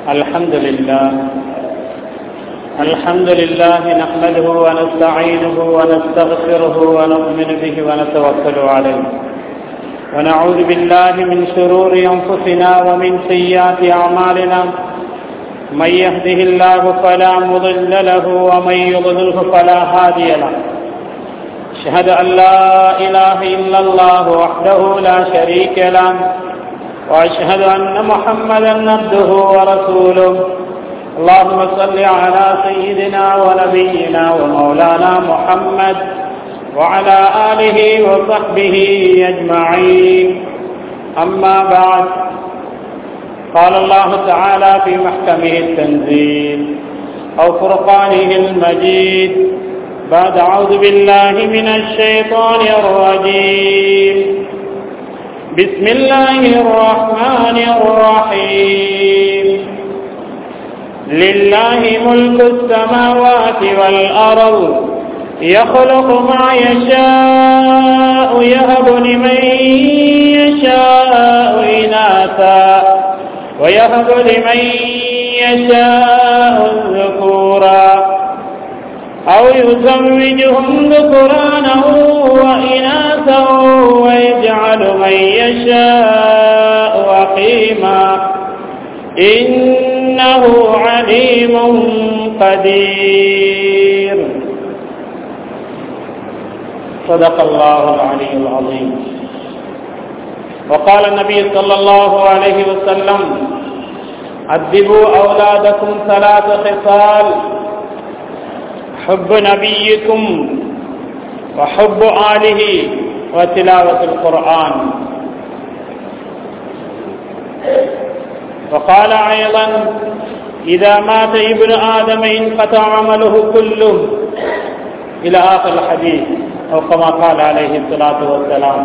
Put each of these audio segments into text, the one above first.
الحمد لله الحمد لله نحمده ونستعينه ونستغفره ونؤمن به ونتوكل عليه ونعوذ بالله من شرور أنفسنا ومن سيئات أعمالنا من يهده الله فلا مضل له ومن يضلله فلا هادي له أشهد أن لا إله إلا الله وحده لا شريك له وأشهد أن محمدا عبده ورسوله اللهم صل على سيدنا ونبينا ومولانا محمد وعلى آله وصحبه أجمعين أما بعد قال الله تعالى في محكمه التنزيل أو فرقانه المجيد بعد أعوذ بالله من الشيطان الرجيم بسم الله الرحمن الرحيم لله ملك السماوات والأرض يخلق ما يشاء يهب لمن يشاء إناثا ويهب لمن يشاء ذكورا أو يزوجهم ذكرانا وإناثا ويجعل من يشاء وقيما إنه عليم قدير صدق الله العلي العظيم وقال النبي صلى الله عليه وسلم أدبوا أولادكم ثلاث خصال حب نبيكم وحب آله وتلاوة القرآن وقال أيضا إذا مات ابن آدم انقطع عمله كله إلى آخر الحديث أو كما قال عليه الصلاة والسلام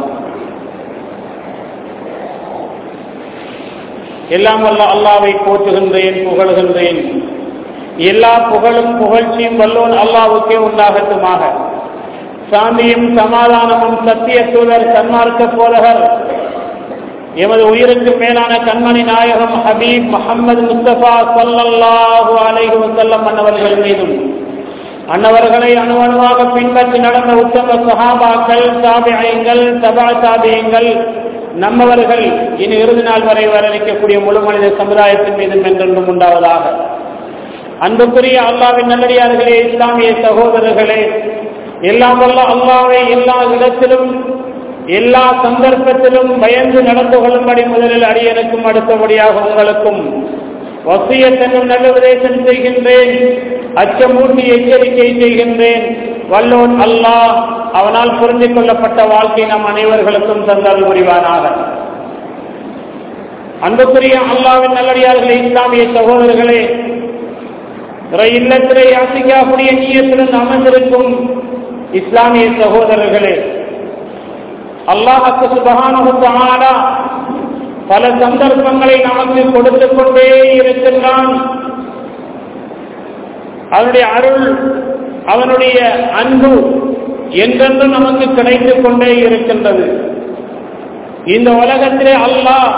எல்லாம் வல்ல அல்லாவை போற்றுகின்றேன் புகழ்கின்றேன் எல்லா புகழும் புகழ்ச்சியும் வல்லோன் அல்லாவுக்கே உண்டாகட்டுமாக சாந்தியும் சமாதானமும் சத்திய சூழல் சன்மார்க்க போதகர் எமது உயிருக்கு மேலான கண்மணி நாயகம் ஹபீப் முகமது முஸ்தபா சல்லல்லாஹு அலைஹி வசல்லம் அன்னவர்கள் மீதும் அன்னவர்களை அணுவணுவாக பின்பற்றி நடந்த உத்தம சஹாபாக்கள் தாபியங்கள் தபா தாபியங்கள் நம்மவர்கள் இனி இறுதி நாள் வரை வரவேற்கக்கூடிய முழு மனித சமுதாயத்தின் மீதும் என்றென்றும் உண்டாவதாக அன்புக்குரிய அல்லாவின் நல்லடியார்களே இஸ்லாமிய சகோதரர்களே எல்லாம் வல்ல அல்லாவை எல்லா இடத்திலும் எல்லா சந்தர்ப்பத்திலும் பயந்து நடந்து கொள்ளும்படி முதலில் அடியனுக்கும் அடுத்தபடியாக உங்களுக்கும் வசியத்தனும் நல்ல உபதேசம் செய்கின்றேன் அச்சமூட்டி எச்சரிக்கை செய்கின்றேன் வல்லோன் அல்லாஹ் அவனால் புரிந்து கொள்ளப்பட்ட வாழ்க்கை நம் அனைவர்களுக்கும் தந்தால் புரிவானாக அன்புக்குரிய அல்லாவின் நல்லடியார்களே இஸ்லாமிய சகோதரர்களே இல்லத்திலே யாசிக்காக்கூடிய நீயத்துடன் அமர்ந்திருக்கும் இஸ்லாமிய சகோதரர்களே அல்லாஹுக்கு சுபகான பல சந்தர்ப்பங்களை நமக்கு கொடுத்து கொண்டே இருக்கின்றான் அவனுடைய அருள் அவனுடைய அன்பு என்றென்று நமக்கு கிடைத்துக் கொண்டே இருக்கின்றது இந்த உலகத்திலே அல்லாஹ்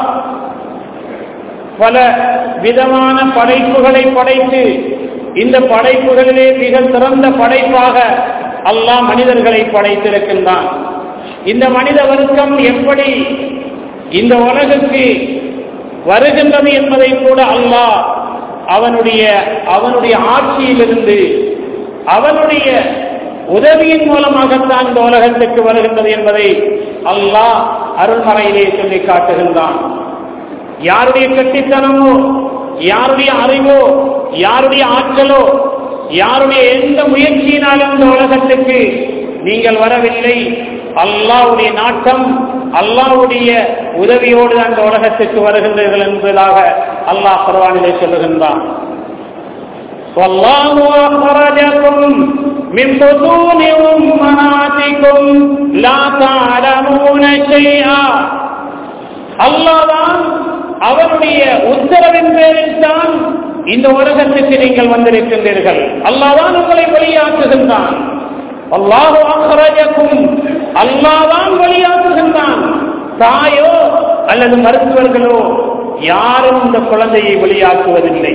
பல விதமான படைப்புகளை படைத்து இந்த படைப்புகளிலே மிக சிறந்த படைப்பாக அல்லாஹ் மனிதர்களை படைத்திருக்கின்றான் இந்த மனித வர்க்கம் எப்படி இந்த உலகுக்கு வருகின்றது என்பதை கூட அல்லாஹ் அவனுடைய அவனுடைய ஆட்சியிலிருந்து அவனுடைய உதவியின் மூலமாகத்தான் இந்த உலகத்துக்கு வருகின்றது என்பதை அல்லாஹ் அருள்மறையிலே சொல்லி காட்டுகின்றான் யாருடைய கட்டித்தனமோ யாருடைய அறிவோ யாருடைய ஆற்றலோ யாருடைய எந்த முயற்சியினாலும் இந்த உலகத்துக்கு நீங்கள் வரவில்லை அல்லாவுடைய நாட்டம் அல்லாவுடைய உதவியோடு அந்த உலகத்துக்கு வருகின்றீர்கள் என்பதாக அல்லாஹ் பரவானிலே சொல்லுகின்றான் والله أخرجكم من بطون أمهاتكم لا تعلمون شيئا அல்லாதான் அவருடைய உத்தரவின் பேரில் தான் இந்த உலகத்துக்கு நீங்கள் வந்திருக்கின்றீர்கள் அல்லாதான் உங்களை வெளியாக்குகின்றான் அல்லாஹு அஹ்ரஜக்கும் அல்லாதான் வெளியாக்குகின்றான் தாயோ அல்லது மருத்துவர்களோ யாரும் இந்த குழந்தையை வெளியாக்குவதில்லை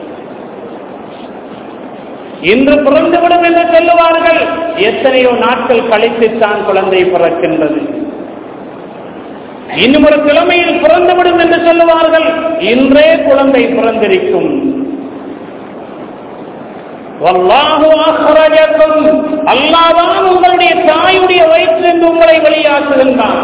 இன்று பிறந்துவிடும் என்று சொல்லுவார்கள் எத்தனையோ நாட்கள் கழித்துத்தான் குழந்தை பிறக்கின்றது இன்னும் ஒரு கிழமையில் பிறந்துவிடும் என்று சொல்லுவார்கள் இன்றே குழந்தை பிறந்திருக்கும் அல்லாதான் உங்களுடைய தாயுடைய வயிற்றிலிருந்து உங்களை வெளியாக்குகின்றான்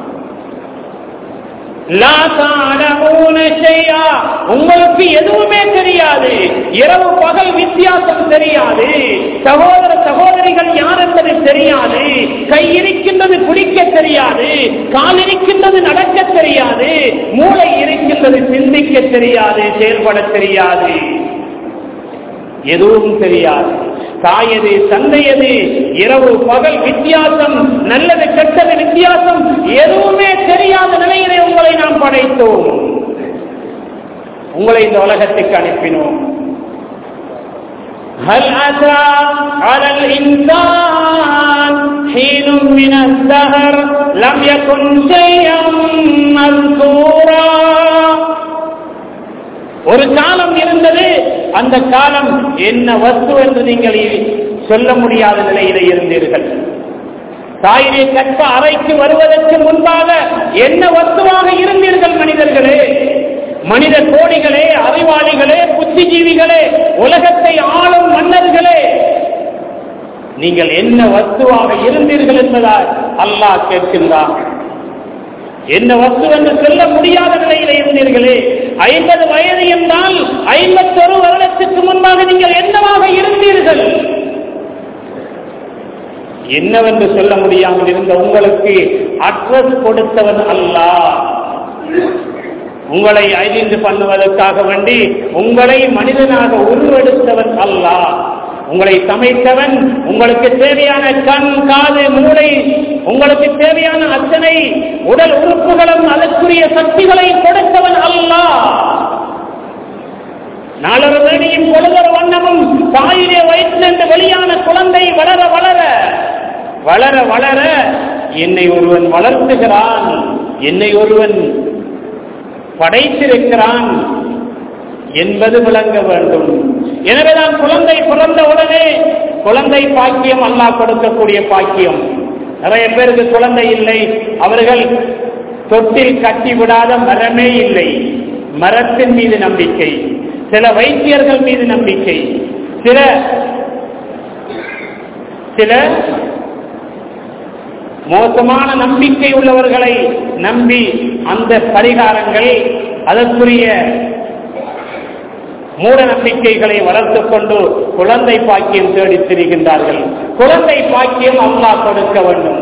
உங்களுக்கு எதுவுமே தெரியாது இரவு பகல் வித்தியாசம் தெரியாது சகோதர சகோதரிகள் யார் என்பது தெரியாது கை இருக்கின்றது குடிக்க தெரியாது கால் இருக்கின்றது நடக்க தெரியாது மூளை இருக்கின்றது சிந்திக்க தெரியாது செயல்பட தெரியாது எதுவும் தெரியாது தாயது தந்தையது இரவு பகல் வித்தியாசம் நல்லது கெட்டது வித்தியாசம் எதுவுமே தெரியாத நிலையிலே உங்களை நாம் படைத்தோம் உங்களை இந்த உலகத்துக்கு அனுப்பினோம் هل أتى على الإنسان حين من الدهر لم يكن شيئا مذكورا ஒரு காலம் இருந்தது அந்த காலம் என்ன வஸ்து என்று நீங்கள் சொல்ல முடியாத நிலையில இருந்தீர்கள் தாயினை கற்ப அறைக்கு வருவதற்கு முன்பாக என்ன வஸ்துவாக இருந்தீர்கள் மனிதர்களே மனித கோடிகளே அறிவாளிகளே புத்திஜீவிகளே உலகத்தை ஆளும் மன்னர்களே நீங்கள் என்ன வஸ்துவாக இருந்தீர்கள் என்பதால் அல்லாஹ் கேட்கின்றார் என்ன வஸ்து என்று சொல்ல முடியாத நிலையில இருந்தீர்களே ஐம்பது வயது என்றால் ஐம்பத்தொரு வருடத்துக்கு முன்பாக நீங்கள் என்னவாக இருந்தீர்கள் என்னவென்று சொல்ல முடியாமல் இருந்த உங்களுக்கு அட்ரஸ் கொடுத்தவன் அல்லாஹ் உங்களை ஐடென்டி பண்ணுவதற்காக வேண்டி உங்களை மனிதனாக உருவெடுத்தவன் அல்லாஹ் உங்களை சமைத்தவன் உங்களுக்கு தேவையான கண் காது மூளை உங்களுக்கு தேவையான அத்தனை உடல் உறுப்புகளும் அதற்குரிய சக்திகளை கொடுத்தவன் அல்லாஹ் நாளொரு வேணியும் பொழுதொரு வண்ணமும் தாயிலே வயிற்றிலிருந்து வெளியான குழந்தை வளர வளர வளர வளர என்னை ஒருவன் வளர்த்துகிறான் என்னை ஒருவன் படைத்திருக்கிறான் என்பது விளங்க வேண்டும் எனவேதான் குழந்தை பிறந்த உடனே குழந்தை பாக்கியம் அல்லாஹ் கொடுக்கக்கூடிய பாக்கியம் நிறைய பேருக்கு குழந்தை இல்லை அவர்கள் தொட்டில் கட்டி விடாத மரமே இல்லை மரத்தின் மீது நம்பிக்கை சில வைத்தியர்கள் மீது நம்பிக்கை சில சில மோசமான நம்பிக்கை உள்ளவர்களை நம்பி அந்த பரிகாரங்கள் அதற்குரிய மூட நம்பிக்கைகளை வளர்த்துக் கொண்டு குழந்தை பாக்கியம் தேடித் திரிகின்றார்கள் குழந்தை பாக்கியம் அல்லாஹ் கொடுக்க வேண்டும்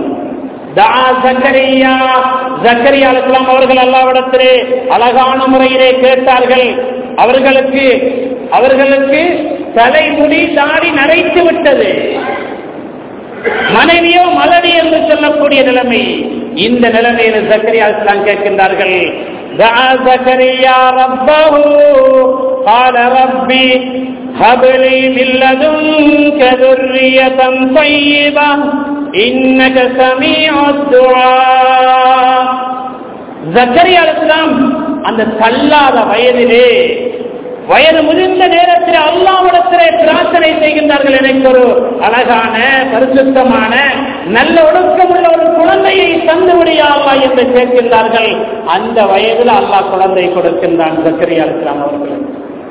ஜக்கரியா அலுவலாம் அவர்கள் அல்லாவிடத்திலே அழகான முறையிலே கேட்டார்கள் அவர்களுக்கு அவர்களுக்கு தலைமுடி தாடி நரைத்து விட்டது மனைவியோ மலடி என்று சொல்லக்கூடிய நிலைமை இந்த நிலைமையில் ஜக்கரியா அலுவலாம் கேட்கின்றார்கள் دعا زكريا ربه قال ربي هب لي من لدنك ذرية طيبة إنك سميع الدعاء زكريا الإسلام அந்த தள்ளாத வயதிலே வயது முதிர்ந்த நேரத்தில் அல்லாவிடத்திலே பிரார்த்தனை செய்கின்றார்கள் எனக்கு ஒரு அழகான பரிசுத்தமான நல்ல ஒழுக்கமுள்ள ஒரு குழந்தையை தந்து விடியாமா என்று கேட்கின்றார்கள் அந்த வயதில் அல்லாஹ் குழந்தை கொடுக்கின்றான் சக்கரியா இஸ்லாம் அவர்களுக்கு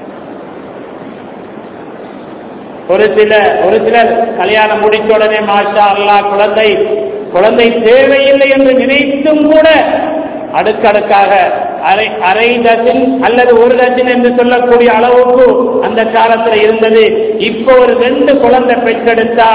ஒரு சில ஒரு சிலர் கல்யாணம் முடித்த உடனே மாஷா அல்லா குழந்தை குழந்தை தேவையில்லை என்று நினைத்தும் கூட அடுக்கடுக்காக அரை அரை டஜன் அல்லது ஒரு டஜன் என்று சொல்லக்கூடிய அளவுக்கு அந்த காலத்தில் இருந்தது இப்போ ஒரு ரெண்டு குழந்தை பெற்றெடுத்தா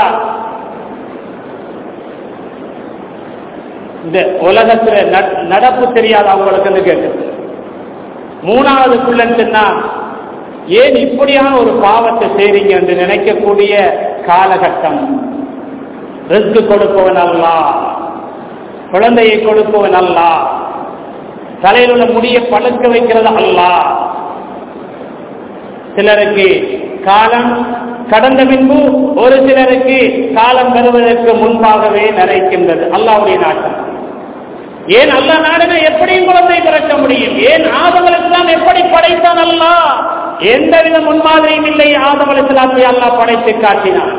இந்த உலகத்துல நடப்பு தெரியாத அவங்களுக்கு கேட்குது மூணாவது பிள்ளைன்னா ஏன் இப்படியான ஒரு பாவத்தை செய்றீங்க என்று நினைக்கக்கூடிய காலகட்டம் ரிஸ்க் கொடுப்பவன் அல்லா குழந்தையை கொடுப்பவன் அல்லா தலையில் உள்ள முடிய பழுக்க வைக்கிறது அல்லா சிலருக்கு காலம் கடந்த பின்பு ஒரு சிலருக்கு காலம் வருவதற்கு முன்பாகவே நிறைக்கின்றது அல்லாவுடைய நாட்டம் ஏன் அல்லா நாடுனா எப்படியும் குழந்தை பிறக்க முடியும் ஏன் ஆதம் இஸ்லாம் எப்படி படைத்தான் அல்லா எந்தவித முன்மாதிரியும் இல்லை ஆதம் இஸ்லாத்தை அல்லாஹ் படைத்து காட்டினான்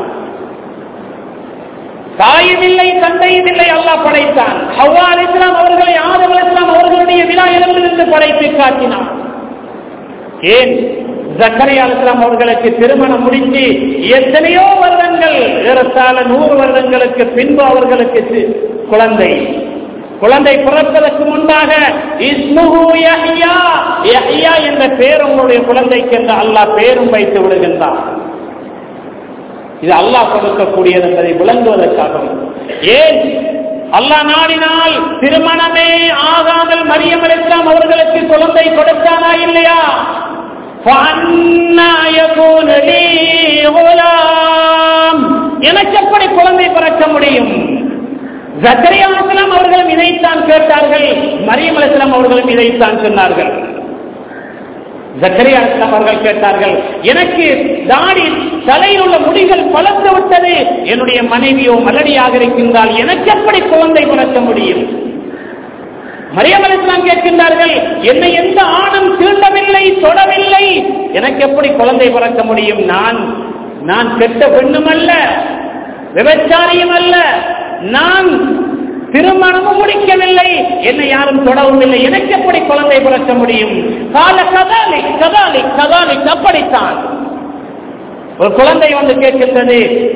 தாயும் இல்லை தந்தையும் இல்லை அல்லாஹ் படைத்தான் ஹவ்வா இஸ்லாம் அவர்களை ஆதம் இஸ்லாம் அவர்களுடைய விழா இடமிருந்து படைத்து காட்டினான் ஏன் ஜக்கரியா இஸ்லாம் அவர்களுக்கு திருமணம் முடித்து எத்தனையோ வருடங்கள் ஏறத்தாழ நூறு வருடங்களுக்கு பின்பு அவர்களுக்கு சி- குழந்தை குழந்தை பிறப்பதற்கு முன்பாக இஸ்முஹு யஹ்யா யஹ்யா என்ற பேர் உங்களுடைய குழந்தைக்கு என்று அல்லாஹ் பேரும் வைத்து விடுகின்றான் இது அல்லாஹ் கொடுக்கக்கூடியது என்பதை விளங்குவதற்காகவும் ஏன் அல்லாஹ் நாடினால் திருமணமே ஆகாமல் மரியம் அலிஸ்லாம் அவர்களுக்கு குழந்தை கொடுத்தானா இல்லையா فَأَنَّى يَكُونُ لِي غُلَامٌ? எனக்கு எப்படி குழந்தை பிறக்க முடியும் ஜக்கரியா அலிஸ்லாம் அவர்களும் இதைத்தான் கேட்டார்கள் மரியம் அலிஸ்லாம் அவர்களும் இதைத்தான் சொன்னார்கள் ஜக்கரியா அலிஸ்லாம் அவர்கள் கேட்டார்கள் எனக்கு தாடி தலையில் உள்ள முடிகள் பலத்து விட்டது என்னுடைய மனைவியோ மலடியாக இருக்கின்றால் எனக்கு எப்படி குழந்தை பிறக்க முடியும் மரியம் அலிஸ்லாம் கேட்கின்றார்கள் என்னை எந்த ஆணும் தீண்டவில்லை தொடவில்லை எனக்கு எப்படி குழந்தை பிறக்க முடியும் நான் நான் கெட்ட பெண்ணும் அல்ல விபச்சாரியும் அல்ல நான் திருமணமும் முடிக்கவில்லை என்னை யாரும் தொடவும் இல்லை எனக்கு எப்படி குழந்தை பிறக்க முடியும் கால கதாலி கதாலி கதாலி அப்படித்தான் ஒரு குழந்தை வந்து கேட்கின்றது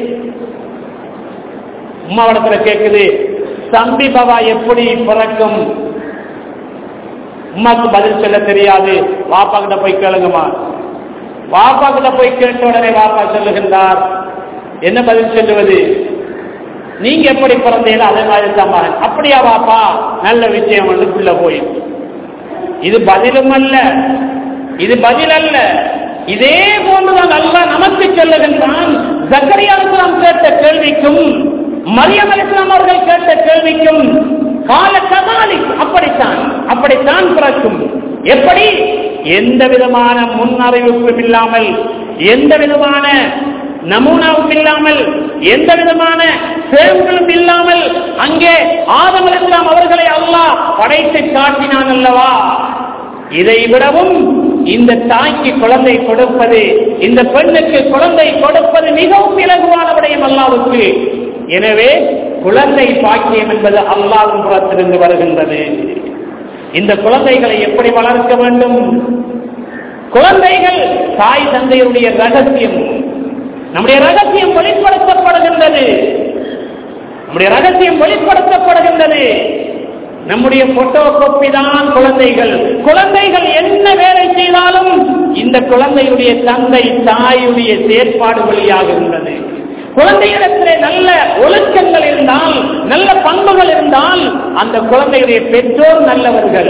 உமாவிடத்துல கேட்குது தம்பி பாபா எப்படி பிறக்கும் உமாக்கு பதில் சொல்ல தெரியாது வாப்பா கிட்ட போய் கேளுங்கம்மா வாப்பா கிட்ட போய் கேட்ட உடனே வாப்பா சொல்லுகின்றார் என்ன பதில் சொல்லுவது நீங்க எப்படி பிறந்தீங்களோ அதே மாதிரி தான் மகன் அப்படியா வாப்பா நல்ல விஷயம் வந்து உள்ள போய் இது பதிலும் அல்ல இது பதில் அல்ல இதே போன்றுதான் அல்லாஹ் நமக்கு சொல்லுகின்றான் ஜக்கரியா அலிஸ்லாம் கேட்ட கேள்விக்கும் மரியம் அலிஸ்லாம் அவர்கள் கேட்ட கேள்விக்கும் கால கதாலி அப்படித்தான் அப்படித்தான் பிறக்கும் எப்படி எந்த விதமான முன் அறிவிப்பும் இல்லாமல் எந்த விதமான நமூனாவும் இல்லாமல் எந்த விதமான சேவுகளும் இல்லாமல் அங்கே ஆதம் அலிஸ்லாம் அவர்களை அல்லாஹ் படைத்து காட்டினான் அல்லவா இதை விடவும் இந்த தாய்க்கு குழந்தை கொடுப்பது இந்த பெண்ணுக்கு குழந்தை கொடுப்பது மிகவும் இலகுவான விடயம் அல்லாவுக்கு எனவே குழந்தை பாக்கியம் என்பது அல்லாவின் புறத்திலிருந்து வருகின்றது இந்த குழந்தைகளை எப்படி வளர்க்க வேண்டும் குழந்தைகள் தாய் தந்தையுடைய ரகசியம் நம்முடைய ரகசியம் வெளிப்படுத்தப்படுகின்றது நம்முடைய ரகசியம் வெளிப்படுத்தப்படுகின்றது நம்முடைய போட்டோ காப்பி தான் குழந்தைகள் குழந்தைகள் என்ன வேலை செய்தாலும் இந்த குழந்தையுடைய தந்தை தாயுடைய செயற்பாடு வழியாகின்றது குழந்தையிடத்திலே நல்ல ஒழுக்கங்கள் இருந்தால் நல்ல பண்புகள் இருந்தால் அந்த குழந்தையுடைய பெற்றோர் நல்லவர்கள்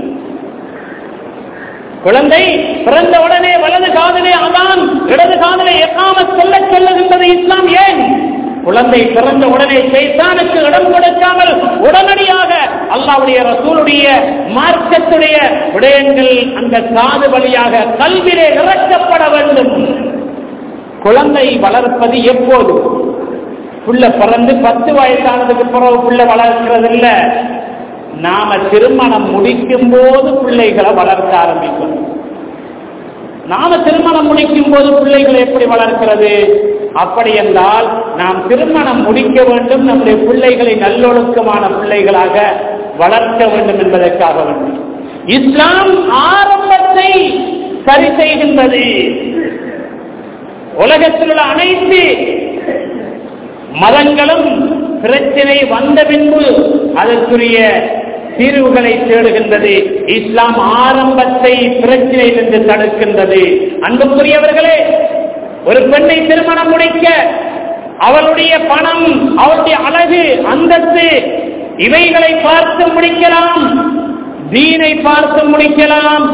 குழந்தை பிறந்த உடனே வலது காதலே அதான் இடது காதலை எக்காம சொல்ல சொல்லுகின்றது இஸ்லாம் ஏன் குழந்தை பிறந்த உடனே சைத்தானுக்கு இடம் கொடுக்காமல் உடனடியாக அல்லாவுடைய ரசூலுடைய மார்க்கத்துடைய விடயங்கள் அந்த காது வழியாக கல்விலே இறக்கப்பட வேண்டும் குழந்தை வளர்ப்பது எப்போது புள்ள பிறந்து பத்து வயசானதுக்கு பிறகு புள்ள வளர்க்கிறது இல்ல நாம திருமணம் முடிக்கும் போது பிள்ளைகளை வளர்க்க ஆரம்பிக்கும் நாம திருமணம் முடிக்கும் போது பிள்ளைகளை எப்படி வளர்க்கிறது அப்படி என்றால் நாம் திருமணம் முடிக்க வேண்டும் நம்முடைய பிள்ளைகளை நல்லொழுக்கமான பிள்ளைகளாக வளர்க்க வேண்டும் என்பதற்காக வேண்டும் இஸ்லாம் ஆரம்பத்தை சரி செய்கின்றது உலகத்தில் உள்ள அனைத்து மதங்களும் பிரச்சனை வந்த பின்பு அதற்குரிய தீர்வுகளை தேடுகின்றது இஸ்லாம் ஆரம்பத்தை பிரச்சனையிலிருந்து தடுக்கின்றது அன்புக்குரியவர்களே ஒரு பெண்ணை திருமணம் முடிக்க அவளுடைய பணம் அவளுடைய அழகு அந்தஸ்து இவைகளை பார்த்து முடிக்கலாம் தீனை பார்த்து முடிக்கலாம்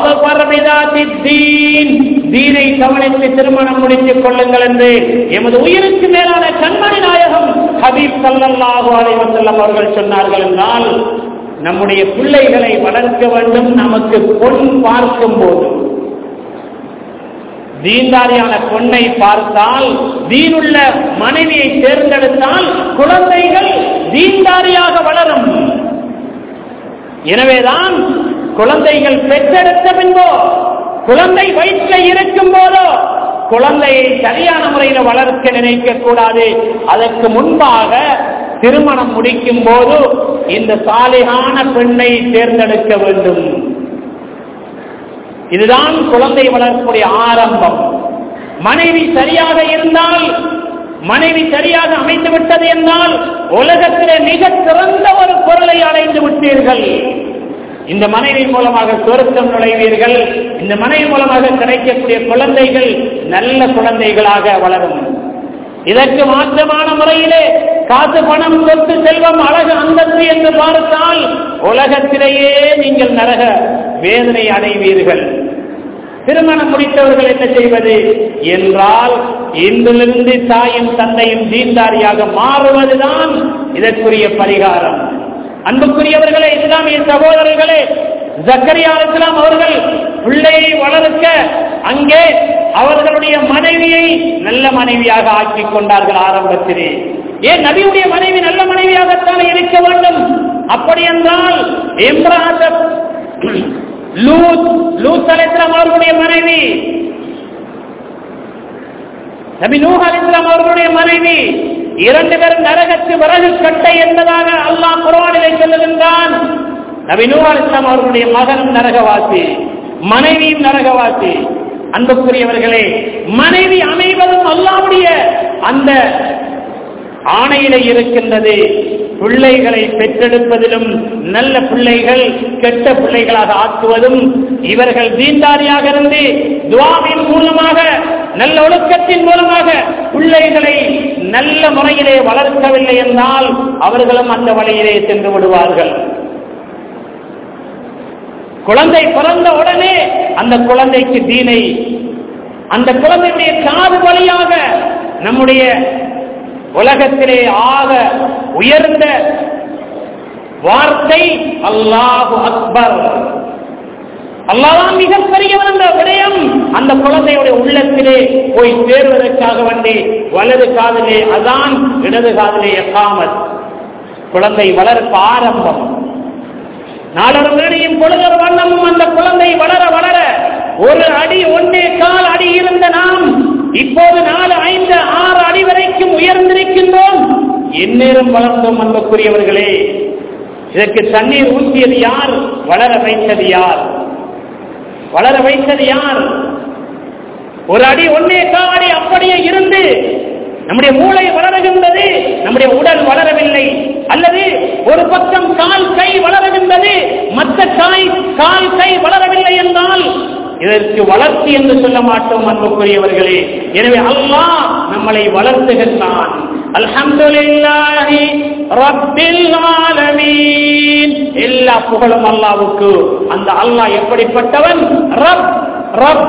தீன் தீனை கவனித்து திருமணம் முடித்துக் கொள்ளுங்கள் என்று எமது உயிருக்கு மேலான கண்மணி நாயகம் ஹபீப் சல்லல்லாஹு அலைஹி வஸல்லம் அவர்கள் சொன்னார்கள் என்றால் நம்முடைய பிள்ளைகளை வளர்க்க வேண்டும் நமக்கு பொன் பார்க்கும் போது தீன்தாரியான பொண்ணை பார்த்தால் தீனுள்ள மனைவியை தேர்ந்தெடுத்தால் குழந்தைகள் தீன்தாரியாக வளரும் எனவேதான் குழந்தைகள் பெற்றெடுத்த பின்போ குழந்தை வயிற்றில் இருக்கும் போதோ குழந்தையை சரியான முறையில் வளர்க்க நினைக்க கூடாது அதற்கு முன்பாக திருமணம் முடிக்கும் போது இந்த சாலிகான பெண்ணை தேர்ந்தெடுக்க வேண்டும் இதுதான் குழந்தை வளர்ப்புடைய ஆரம்பம் மனைவி சரியாக இருந்தால் மனைவி சரியாக அமைந்து விட்டது என்றால் உலகத்திலே மிக சிறந்த ஒரு பொருளை அடைந்து விட்டீர்கள் இந்த மனைவி மூலமாக சொருக்கம் நுழைவீர்கள் இந்த மனைவி மூலமாக கிடைக்கக்கூடிய குழந்தைகள் நல்ல குழந்தைகளாக வளரும் இதற்கு மாற்றமான முறையிலே காசு பணம் சொத்து செல்வம் அழகு அந்தஸ்து என்று பார்த்தால் உலகத்திலேயே நீங்கள் நரக வேதனை அடைவீர்கள் திருமணம் முடித்தவர்கள் என்ன செய்வது என்றால் இன்றிலிருந்து தாயும் தந்தையும் தீன்தாரியாக மாறுவதுதான் இதற்குரிய பரிகாரம் அன்புக்குரியவர்களே இஸ்லாமிய சகோதரர்களே ஜக்கரியா இஸ்லாம் அவர்கள் பிள்ளையை வளர்க்க அங்கே அவர்களுடைய மனைவியை நல்ல மனைவியாக ஆக்கிக் கொண்டார்கள் ஆரம்பத்திலே ஏன் நபியுடைய மனைவி நல்ல மனைவியாகத்தான் இருக்க வேண்டும் அப்படி என்றால் இம்ரான் லூத் லூத் அலிஸ்லாம் அவர்களுடைய மனைவி நபி நூஹ் அலிஸ்லாம் அவர்களுடைய மனைவி இரண்டு பேரும் நரகத்து விறகு கட்டை என்பதாக அல்லாஹ் குரானிலே சொல்லுகின்றான் நபி நூஹ் அலிஸ்லாம் அவர்களுடைய மகனும் நரகவாசி மனைவியும் நரகவாசி அன்புக்குரியவர்களே மனைவி அமைவதும் அல்லாவுடைய அந்த ஆணையிலே இருக்கின்றது பிள்ளைகளை பெற்றெடுப்பதிலும் நல்ல பிள்ளைகள் கெட்ட பிள்ளைகளாக ஆக்குவதும் இவர்கள் தீண்டாரியாக இருந்து துவாவின் மூலமாக நல்ல ஒழுக்கத்தின் மூலமாக பிள்ளைகளை நல்ல முறையிலே வளர்க்கவில்லை என்றால் அவர்களும் அந்த வழியிலே சென்று விடுவார்கள் குழந்தை பிறந்த உடனே அந்த குழந்தைக்கு தீனை அந்த குழந்தையுடைய காது வழியாக நம்முடைய உலகத்திலே ஆக உயர்ந்த வார்த்தை அல்லாஹு அக்பர் அல்லாதான் மிகப்பெரியவன் என்ற விடயம் அந்த குழந்தையுடைய உள்ளத்திலே போய் சேருவதற்காக வேண்டி வலது காதிலே அதான் இடது காதிலே எக்காமத் குழந்தை வளர்ப்பு ஆரம்பம் நாளொரு வேணியும் பொழுதொரு வண்ணமும் அந்த குழந்தை வளர வளர ஒரு அடி ஒன்னே கால் அடி இருந்த நாம் இப்போது நாலு ஐந்து ஆறு அடி வரைக்கும் உயர்ந்திருக்கின்றோம் எந்நேரம் வளர்ந்தோம் அன்புக்குரியவர்களே இதற்கு தண்ணீர் ஊற்றியது யார் வளர வைத்தது யார் வளர வைத்தது யார் ஒரு அடி ஒன்னே கால் அடி அப்படியே இருந்து நம்முடைய மூளை வளருகின்றது நம்முடைய உடல் வளரவில்லை அல்லது ஒரு பக்கம் கால் கை வளருகின்றது மற்ற காய் கால் கை வளரவில்லை என்றால் இதற்கு வளர்ச்சி என்று சொல்ல மாட்டோம் அன்புக்குரியவர்களே எனவே அல்லாஹ் நம்மளை வளர்த்துகின்றான் அல்ஹம்துலில்லாஹி ரப்பில் ஆலமீன் எல்லா புகழும் அல்லாஹ்வுக்கு அந்த அல்லாஹ் எப்படிப்பட்டவன் ரப் ரப்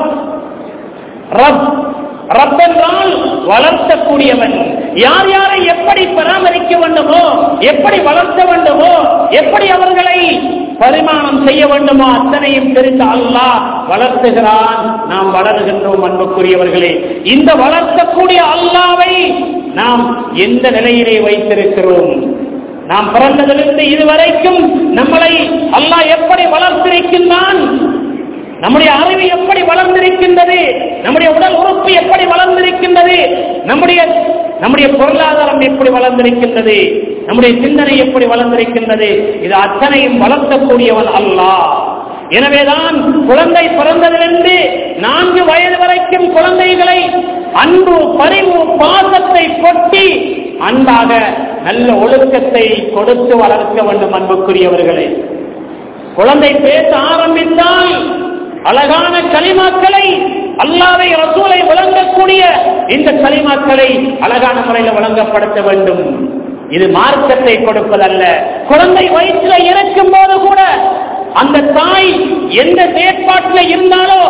ரப் ரப் என்றால் வளர்த்தக்கூடியவன் யார் யாரை எப்படி பராமரிக்க வேண்டுமோ எப்படி வளர்த்த வேண்டுமோ எப்படி அவர்களை பரிமாணம் செய்ய வேண்டுமோ அத்தனையும் தெரிந்த அல்லாஹ் வளர்த்துகிறான் நாம் வளருகின்றோம் அன்புக்குரியவர்களே இந்த வளர்த்தக்கூடிய அல்லாவை நாம் எந்த நிலையிலே வைத்திருக்கிறோம் நாம் பிறந்ததிலிருந்து இதுவரைக்கும் நம்மளை அல்லாஹ் எப்படி வளர்த்திருக்கின்றான் நம்முடைய அறிவு எப்படி வளர்ந்திருக்கின்றது நம்முடைய உடல் உறுப்பு எப்படி வளர்ந்திருக்கின்றது நம்முடைய நம்முடைய பொருளாதாரம் எப்படி வளர்ந்திருக்கின்றது நம்முடைய சிந்தனை எப்படி வளர்ந்திருக்கின்றது இது அத்தனையும் வளர்த்தக்கூடியவன் அல்லாஹ் எனவேதான் குழந்தை பிறந்ததிலிருந்து நான்கு வயது வரைக்கும் குழந்தைகளை அன்பு பரிவு பாசத்தை கொட்டி அன்பாக நல்ல ஒழுக்கத்தை கொடுத்து வளர்க்க வேண்டும் அன்புக்குரியவர்களே குழந்தை பேச ஆரம்பித்தால் அழகான களிமாக்களை அல்லாவை ரசூலை வழங்கக்கூடிய இந்த களிமாக்களை அழகான முறையில் வழங்கப்படுத்த வேண்டும் இது மார்க்கத்தை கொடுப்பதல்ல குழந்தை வயிற்றில் இறக்கும் போது கூட அந்த தாய் எந்த செயற்பாட்டில் இருந்தாலோ அந்த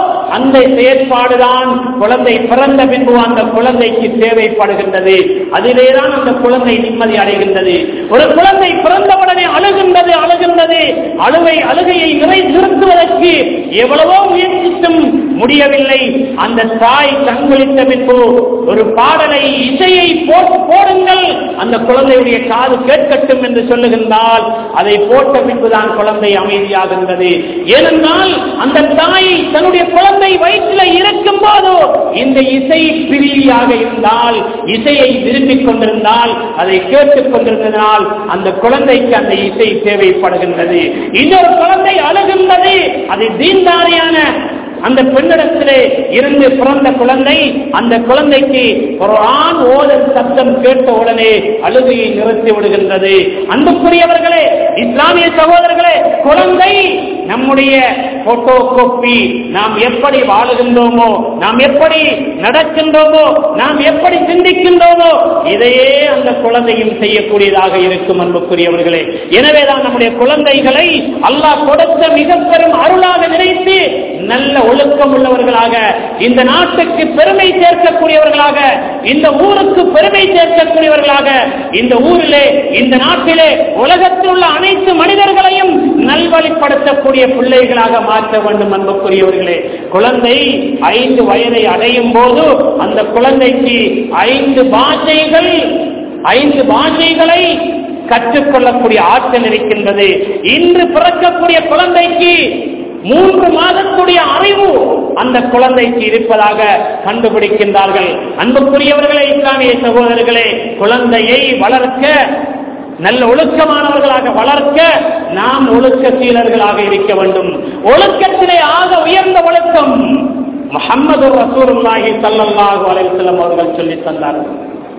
அந்த செயற்பாடுதான் குழந்தை பிறந்த பின்பு அந்த குழந்தைக்கு தேவைப்படுகின்றது அதிலேதான் அந்த குழந்தை நிம்மதி அடைகின்றது ஒரு குழந்தை பிறந்தவுடனே அழுகின்றது அழுகின்றது அழுவை அழுகையை நிறை நிறுத்துவதற்கு எவ்வளவோ முயற்சித்தும் முடியவில்லை அந்த தாய் கண்குளித்த பின்பு ஒரு பாடலை இசையை போட்டு போடுங்கள் அந்த குழந்தையுடைய காது கேட்கட்டும் என்று சொல்லுகின்றால் அதை போட்ட பின்புதான் குழந்தை அமைதியாகின்றது ஏனென்றால் அந்த தாய் தன்னுடைய குழந்தை வயிற்றில் இருக்கும் போது இந்த இசை பிரியாக இருந்தால் இசையை விரும்பிக் கொண்டிருந்தால் அதை கேட்டுக் கொண்டிருந்ததால் அந்த குழந்தைக்கு அந்த இசை தேவைப்படுகின்றது இன்னொரு குழந்தை அழுகின்றது அது தீன்தாரியான அந்த பெண்ணிடத்திலே இருந்து பிறந்த குழந்தை அந்த குழந்தைக்கு ஒரு ஆண் ஓதல் சப்தம் கேட்ட உடனே அழுகையை நிறுத்தி விடுகின்றது அன்புக்குரியவர்களே இஸ்லாமிய சகோதரர்களே குழந்தை நம்முடைய போட்டோ கோப்பி நாம் எப்படி வாழுகின்றோமோ நாம் எப்படி நடக்கின்றோமோ நாம் எப்படி சிந்திக்கின்றோமோ இதையே அந்த குழந்தையும் செய்யக்கூடியதாக இருக்கும் அன்புக்குரியவர்களே எனவேதான் நம்முடைய குழந்தைகளை அல்லாஹ் கொடுத்த மிக பெரும் அருளாக நினைத்து நல்ல ஒழுக்கம் உள்ளவர்களாக இந்த நாட்டுக்கு பெருமை சேர்க்கக்கூடியவர்களாக இந்த ஊருக்கு பெருமை சேர்க்கக்கூடியவர்களாக இந்த ஊரிலே இந்த நாட்டிலே உலகத்தில் உள்ள அனைத்து மனிதர்களையும் நல்வழிப்படுத்தக்கூடிய பிள்ளைகளாக மாற்ற வேண்டும் அன்புக்குரியவர்களே குழந்தை ஐந்து வயதை அடையும் போது அந்த குழந்தைக்கு ஐந்து பாஷைகள் ஐந்து பாஷைகளை கற்றுக்கொள்ளக்கூடிய ஆற்றல் இருக்கின்றது இன்று பிறக்கக்கூடிய குழந்தைக்கு மூன்று மாதத்துடைய அறிவு அந்த குழந்தைக்கு இருப்பதாக கண்டுபிடிக்கின்றார்கள் அன்புக்குரியவர்களே இஸ்லாமிய சகோதரர்களே குழந்தையை வளர்க்க நல்ல ஒழுக்கமானவர்களாக வளர்க்க நாம் ஒழுக்க சீலர்களாக இருக்க வேண்டும் ஒழுக்கத்திலே ஆக உயர்ந்த ஒழுக்கம் முகமது ரசூலுல்லாஹி ஸல்லல்லாஹு அலைஹி வஸல்லம் அவர்கள் சொல்லி தந்தார்கள்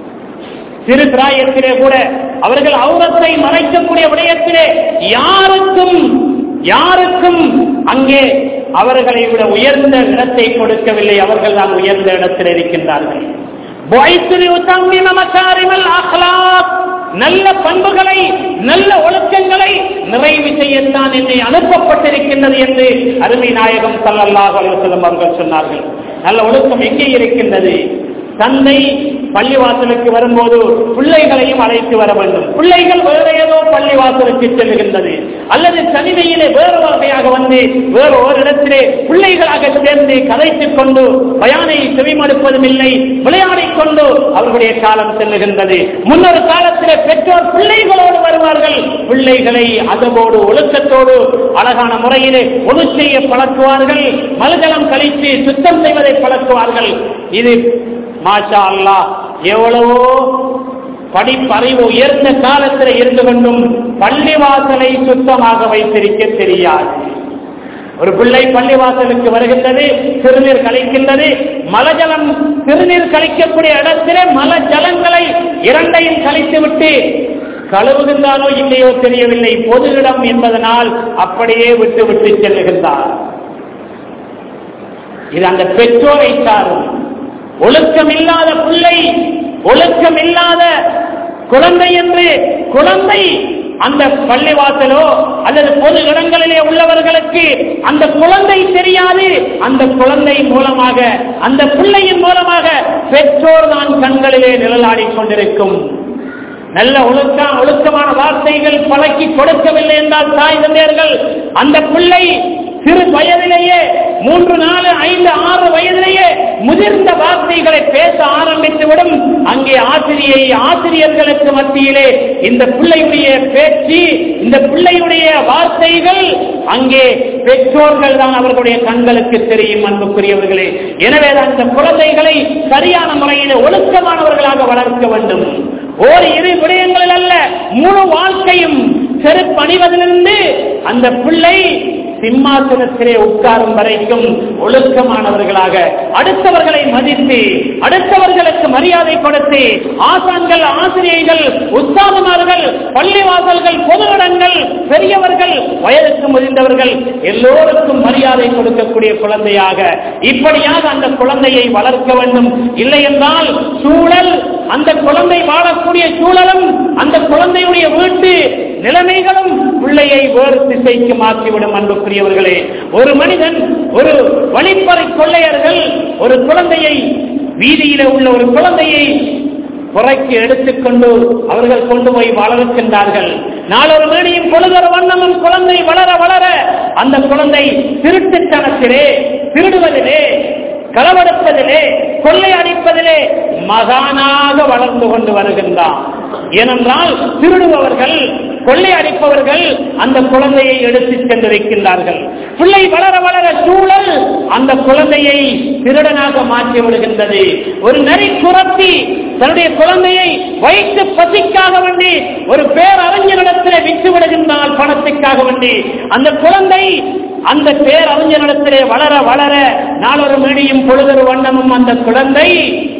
சிறு பிராயத்திலே கூட அவர்கள் அவுரத்தை மறைக்கக்கூடிய விடயத்திலே யாருக்கும் யாருக்கும் அங்கே அவர்களை விட உயர்ந்த இடத்தை கொடுக்கவில்லை அவர்கள் தான் உயர்ந்த இடத்தில் இருக்கின்றார்கள் நல்ல பண்புகளை நல்ல ஒழுக்கங்களை நிறைவு செய்யத்தான் என்னை அனுப்பப்பட்டிருக்கின்றது என்று அருமை நாயகம் சல்லல்லாஹு அலைஹி வஸல்லம் அவர்கள் சொன்னார்கள் நல்ல ஒழுக்கம் எங்கே இருக்கின்றது தந்தை பள்ளிவாசலுக்கு வரும்போது பிள்ளைகளையும் அழைத்து வர வேண்டும் பிள்ளைகள் வேறு ஏதோ பள்ளிவாசலுக்கு செல்கின்றது அல்லது தனிமையிலே வேறு வகையாக வந்து வேறு ஒரு இடத்திலே பிள்ளைகளாக சேர்ந்து கதைத்துக் கொண்டு பயானை செவிமடுப்பதும் இல்லை விளையாடிக் கொண்டு அவர்களுடைய காலம் செல்லுகின்றது முன்னொரு காலத்திலே பெற்றோர் பிள்ளைகளோடு வருவார்கள் பிள்ளைகளை அதவோடு ஒழுக்கத்தோடு அழகான முறையிலே ஒழு செய்ய பழக்குவார்கள் மலஜலம் கழித்து சுத்தம் செய்வதை பழக்குவார்கள் இது மாஷா அல்லா எவ்வளவோ படிப்பறிவு உயர்ந்த காலத்தில் இருந்து கொண்டும் பள்ளிவாசலை சுத்தமாக வைத்திருக்க தெரியாது ஒரு பிள்ளை பள்ளிவாசலுக்கு வருகின்றது சிறுநீர் கழிக்கின்றது மலஜலம் சிறுநீர் கழிக்கக்கூடிய இடத்திலே மலஜலங்களை இரண்டையும் கழித்துவிட்டு கழுவுகின்றானோ இல்லையோ தெரியவில்லை பொது இடம் என்பதனால் அப்படியே விட்டு விட்டு செல்லுகின்றார் இது அந்த பெற்றோரை சாரும் ஒழுக்கம் இல்லாத பிள்ளை ஒழுக்கம் இல்லாத குழந்தை என்று குழந்தை அந்த பள்ளிவாசலோ அல்லது பொது இடங்களிலே உள்ளவர்களுக்கு அந்த குழந்தை தெரியாது அந்த குழந்தை மூலமாக அந்த பிள்ளையின் மூலமாக பெற்றோர் தான் கண்களிலே நிழலாடிக் கொண்டிருக்கும் நல்ல ஒழுக்க ஒழுக்கமான வார்த்தைகள் பழக்கி கொடுக்கவில்லை என்றால் தாய் தந்தையர்கள் அந்த பிள்ளை சிறு வயதிலேயே மூன்று நாலு ஐந்து ஆறு வயதிலேயே முதிர்ந்த வார்த்தைகளை பேச ஆரம்பித்துவிடும் அங்கே ஆசிரியை ஆசிரியர்களுக்கு மத்தியிலே இந்த பிள்ளையுடைய பேச்சு இந்த பிள்ளையுடைய வார்த்தைகள் அங்கே பெற்றோர்கள் தான் அவர்களுடைய கண்களுக்கு தெரியும் அன்புக்குரியவர்களே எனவே தான் இந்த குழந்தைகளை சரியான முறையில் ஒழுக்கமானவர்களாக வளர்க்க வேண்டும் ஓர் இரு விடயங்களில் அல்ல முழு வாழ்க்கையும் செருப்பணிவதிலிருந்து அந்த பிள்ளை சிம்மாசனத்திலே உட்காரும் வரைக்கும் ஒழுக்கமானவர்களாக அடுத்தவர்களை மதித்து அடுத்தவர்களுக்கு மரியாதை கொடுத்து ஆசான்கள் ஆசிரியர்கள் உத்தாதமார்கள் பள்ளிவாசல்கள் பொது இடங்கள் பெரியவர்கள் வயதுக்கு முதிர்ந்தவர்கள் எல்லோருக்கும் மரியாதை கொடுக்கக்கூடிய குழந்தையாக இப்படியாக அந்த குழந்தையை வளர்க்க வேண்டும் இல்லை என்றால் சூழல் அந்த குழந்தை வாழக்கூடிய சூழலும் அந்த குழந்தையுடைய வீட்டு நிலைமைகளும் பிள்ளையை வேறு திசைக்கு மாற்றிவிடும் அன்புக்குரியவர்களே ஒரு மனிதன் ஒரு வழிப்பறை கொள்ளையர்கள் ஒரு குழந்தையை வீதியில உள்ள ஒரு குழந்தையை புறைக்கு எடுத்துக்கொண்டு அவர்கள் கொண்டு போய் வளர்க்கின்றார்கள் நாளொரு மேடையும் பொழுதொரு வண்ணமும் குழந்தை வளர வளர அந்த குழந்தை திருட்டுத்தனத்திலே திருடுவதிலே களவெடுப்பதிலே கொள்ளையடிப்பதிலே மகானாக வளர்ந்து கொண்டு வருகின்றான் ஏனென்றால் திருடுபவர்கள் கொள்ளையடிப்பவர்கள் அந்த குழந்தையை எடுத்து சென்று வைக்கின்றார்கள் பிள்ளை வளர வளர சூழல் அந்த குழந்தையை திருடனாக மாற்றி விடுகின்றது ஒரு நரி குரத்தி தன்னுடைய குழந்தையை வைத்து பசிக்காக வேண்டி ஒரு பேரறிஞரிடத்திலே விற்று விடுகின்றால் பணத்துக்காக வேண்டி அந்த குழந்தை அந்த பேரறிஞரிடத்திலே வளர வளர நாளொரு மேடியும் பொழுதொரு வண்ணமும் அந்த குழந்தை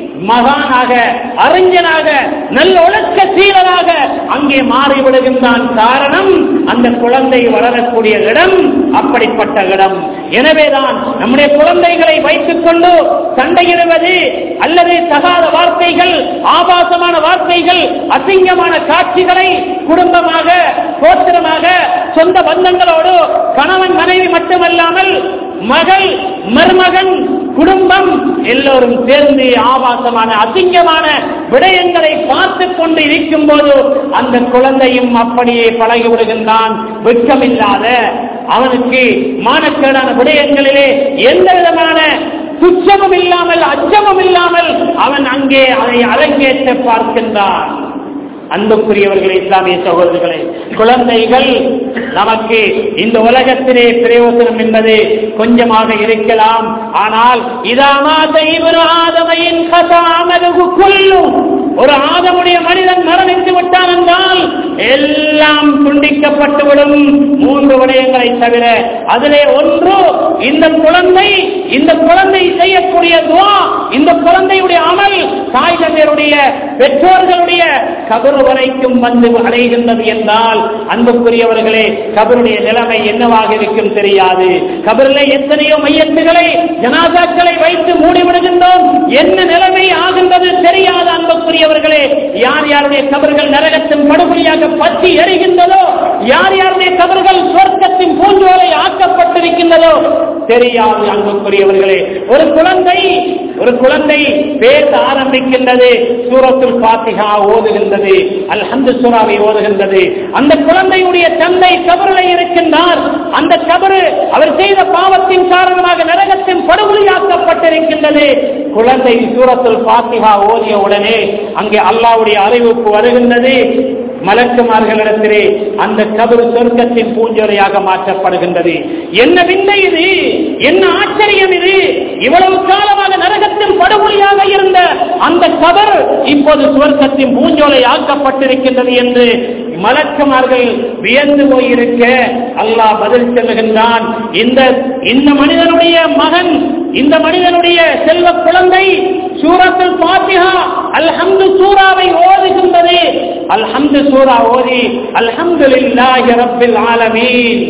மகானாக அறிஞனாக நல்ல ஒழுக்க சீலனாக அங்கே மாறிவிடுகின்றான் காரணம் அந்த குழந்தை வளரக்கூடிய இடம் அப்படிப்பட்ட இடம் எனவேதான் நம்முடைய குழந்தைகளை வைத்துக் கொண்டு சண்டையிடுவது அல்லது தகாத வார்த்தைகள் ஆபாசமான வார்த்தைகள் அசிங்கமான காட்சிகளை குடும்பமாக கோத்திரமாக சொந்த பந்தங்களோடு கணவன் மனைவி மட்டுமல்லாமல் மகள் மருமகன் குடும்பம் எல்லோரும் சேர்ந்து ஆபாசமான அசிங்கமான விடயங்களை பார்த்து கொண்டு இருக்கும் போது அந்த குழந்தையும் அப்படியே பழகி விடுகின்றான் வெட்கமில்லாத அவனுக்கு மானக்கேடான விடயங்களிலே எந்த விதமான துச்சமும் இல்லாமல் அச்சமும் இல்லாமல் அவன் அங்கே அதை அரங்கேற்ற பார்க்கின்றான் அன்புக்குரியவர்களே இஸ்லாமிய சகோதரர்களே குழந்தைகள் நமக்கு இந்த உலகத்திலே பிரயோசனம் என்பது கொஞ்சமாக இருக்கலாம் ஆனால் இதாமா தெய்வரு ஆதமையின் கதாமது கொல்லும் ஒரு ஆதமுடைய மனிதன் மரணித்து விட்டான் என்றால் எல்லாம் துண்டிக்கப்பட்டுவிடும் மூன்று விடயங்களை தவிர அதிலே ஒன்று இந்த குழந்தை இந்த குழந்தை செய்யக்கூடிய துவா இந்த குழந்தையுடைய அமல் தாய் தந்தையருடைய பெற்றோர்களுடைய கபரு வரைக்கும் வந்து அடைகின்றது என்றால் அன்புக்குரியவர்களே கபருடைய நிலைமை என்னவாக இருக்கும் தெரியாது கபரில் எத்தனையோ மையத்துகளை ஜனாதாக்களை வைத்து மூடிவிடுகின்றோம் என்ன நிலைமை ஆகின்றது தெரியாது அன்புக்குரியவர்களே யார் யாருடைய கபர்கள் நரகத்தின் படுகொலியாக பற்றி எரிகின்றதோ யார் யாருடைய கபர்கள் சொர்க்கத்தின் பூஞ்சோலை ஆக்கப்பட்டிருக்கின்றதோ தெரியாது அன்புக்குரியவர்களே ஒரு குழந்தை ஒரு குழந்தை பேச ஆரம்பிக்கின்றது சூரத்துல் பாத்திகா ஓதுகின்றது அல்ஹந்து சூறாவை ஓதுகின்றது அந்த குழந்தையுடைய தந்தை கபரில் இருக்கின்றார் அந்த கபரு அவர் செய்த பாவத்தின் காரணமாக நரகத்தின் படுகொலியாக்கப்பட்டிருக்கின்றது குழந்தை சூரத்துல் பாத்திகா ஓதிய உடனே அங்கே அல்லாவுடைய அறிவிப்பு வருகின்றது மலக்குமார்களிடத்திலே அந்த கபரு சொர்க்கத்தின் பூஞ்சோலையாக மாற்றப்படுகின்றது என்ன விந்தை இது என்ன ஆச்சரியம் இது இவ்வளவு காலமாக நரகத்தின் படுகொலியாக இருந்த அந்த கபர் இப்போது சுவர்க்கத்தின் பூஞ்சோலை ஆக்கப்பட்டிருக்கின்றது என்று மலக்குமார்கள் வியந்து போயிருக்க அல்லாஹ் பதில் சொல்லுகின்றான் இந்த இந்த மனிதனுடைய மகன் இந்த மனிதனுடைய செல்வ குழந்தை சூரத்தில் பாத்திகா அல்ஹம்து சூறாவை ஓதுகின்றது அல்ஹம்து சூரா ஓதி அல்ஹம்துலில்லாஹி ரப்பில் ஆலமீன்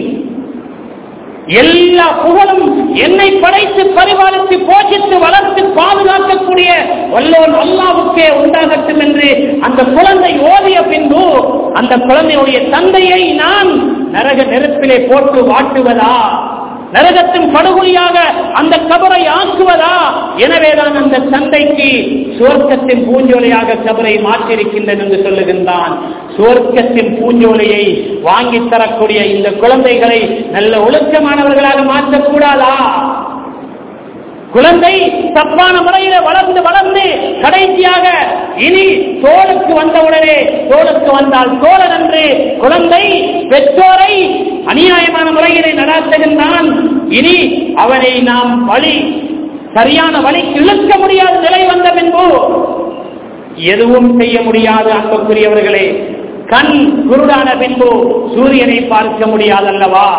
எல்லா புகழும் என்னை படைத்து பரிபாலித்து போஷித்து வளர்த்து பாதுகாக்கக்கூடிய வல்லோன் அல்லாவுக்கே உண்டாகட்டும் என்று அந்த குழந்தை ஓதிய பின்பு அந்த குழந்தையுடைய தந்தையை நான் நரக நெருப்பிலே போட்டு வாட்டுவதா நரகத்தின் படுகொலியாக அந்த கபரை ஆக்குவதா எனவேதான் அந்த தந்தைக்கு சுவர்க்கத்தின் பூஞ்சோலையாக கபரை மாற்றியிருக்கின்றன என்று சொல்லுகின்றான் சுவர்க்கத்தின் பூஞ்சோலையை வாங்கி தரக்கூடிய இந்த குழந்தைகளை நல்ல ஒழுக்கமானவர்களாக மாற்றக்கூடாதா குழந்தை தப்பான முறையில வளர்ந்து வளர்ந்து கடைசியாக இனி தோளுக்கு வந்தவுடனே தோளுக்கு வந்தால் தோழன் என்று குழந்தை பெற்றோரை அநியாயமான முறையிலே நடாத்துகின்றான் இனி அவனை நாம் வழி சரியான வழிக்கு இழுக்க முடியாத நிலை வந்த பின்பு எதுவும் செய்ய முடியாது அன்புக்குரியவர்களே கண் குருடான பின்பு சூரியனை பார்க்க முடியாதல்லவா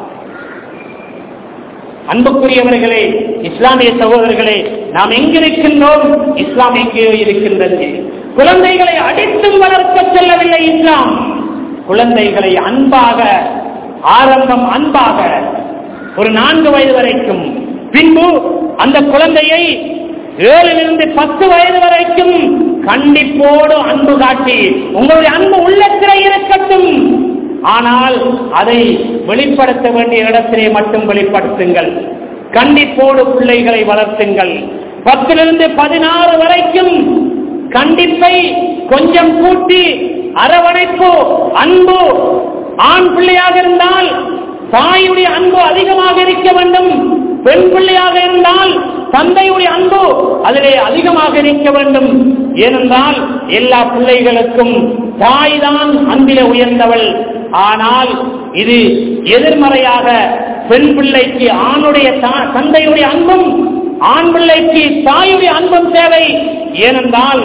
அன்புக்குரியவர்களே இஸ்லாமிய சகோதரர்களே நாம் எங்கிருக்கின்றோம் இஸ்லாம் எங்கேயோ இருக்கின்றது குழந்தைகளை அடித்தும் வளர்க்க செல்லவில்லை இஸ்லாம் குழந்தைகளை அன்பாக ஆரம்பம் அன்பாக ஒரு நான்கு வயது வரைக்கும் பின்பு அந்த குழந்தையை ஏழிலிருந்து பத்து வயது வரைக்கும் கண்டிப்போடு அன்பு காட்டி உங்களுடைய அன்பு உள்ளத்திலே இருக்கட்டும் ஆனால் அதை வெளிப்படுத்த வேண்டிய இடத்திலே மட்டும் வெளிப்படுத்துங்கள் கண்டிப்போடு பிள்ளைகளை வளர்த்துங்கள் பத்திலிருந்து பதினாறு வரைக்கும் கண்டிப்பை கொஞ்சம் கூட்டி அரவணைப்பு அன்பு ஆண் பிள்ளையாக இருந்தால் தாயுடைய அன்பு அதிகமாக இருக்க வேண்டும் பெண் பிள்ளையாக இருந்தால் தந்தையுடைய அன்பு அதிலே அதிகமாக இருக்க வேண்டும் ஏனென்றால் எல்லா பிள்ளைகளுக்கும் தாய் தான் அன்பிலே உயர்ந்தவள் ஆனால் இது எதிர்மறையாக பெண் பிள்ளைக்கு ஆணுடைய தா- தந்தையுடைய அன்பும் ஆண் பிள்ளைக்கு தாயுடைய அன்பும் தேவை ஏனென்றால்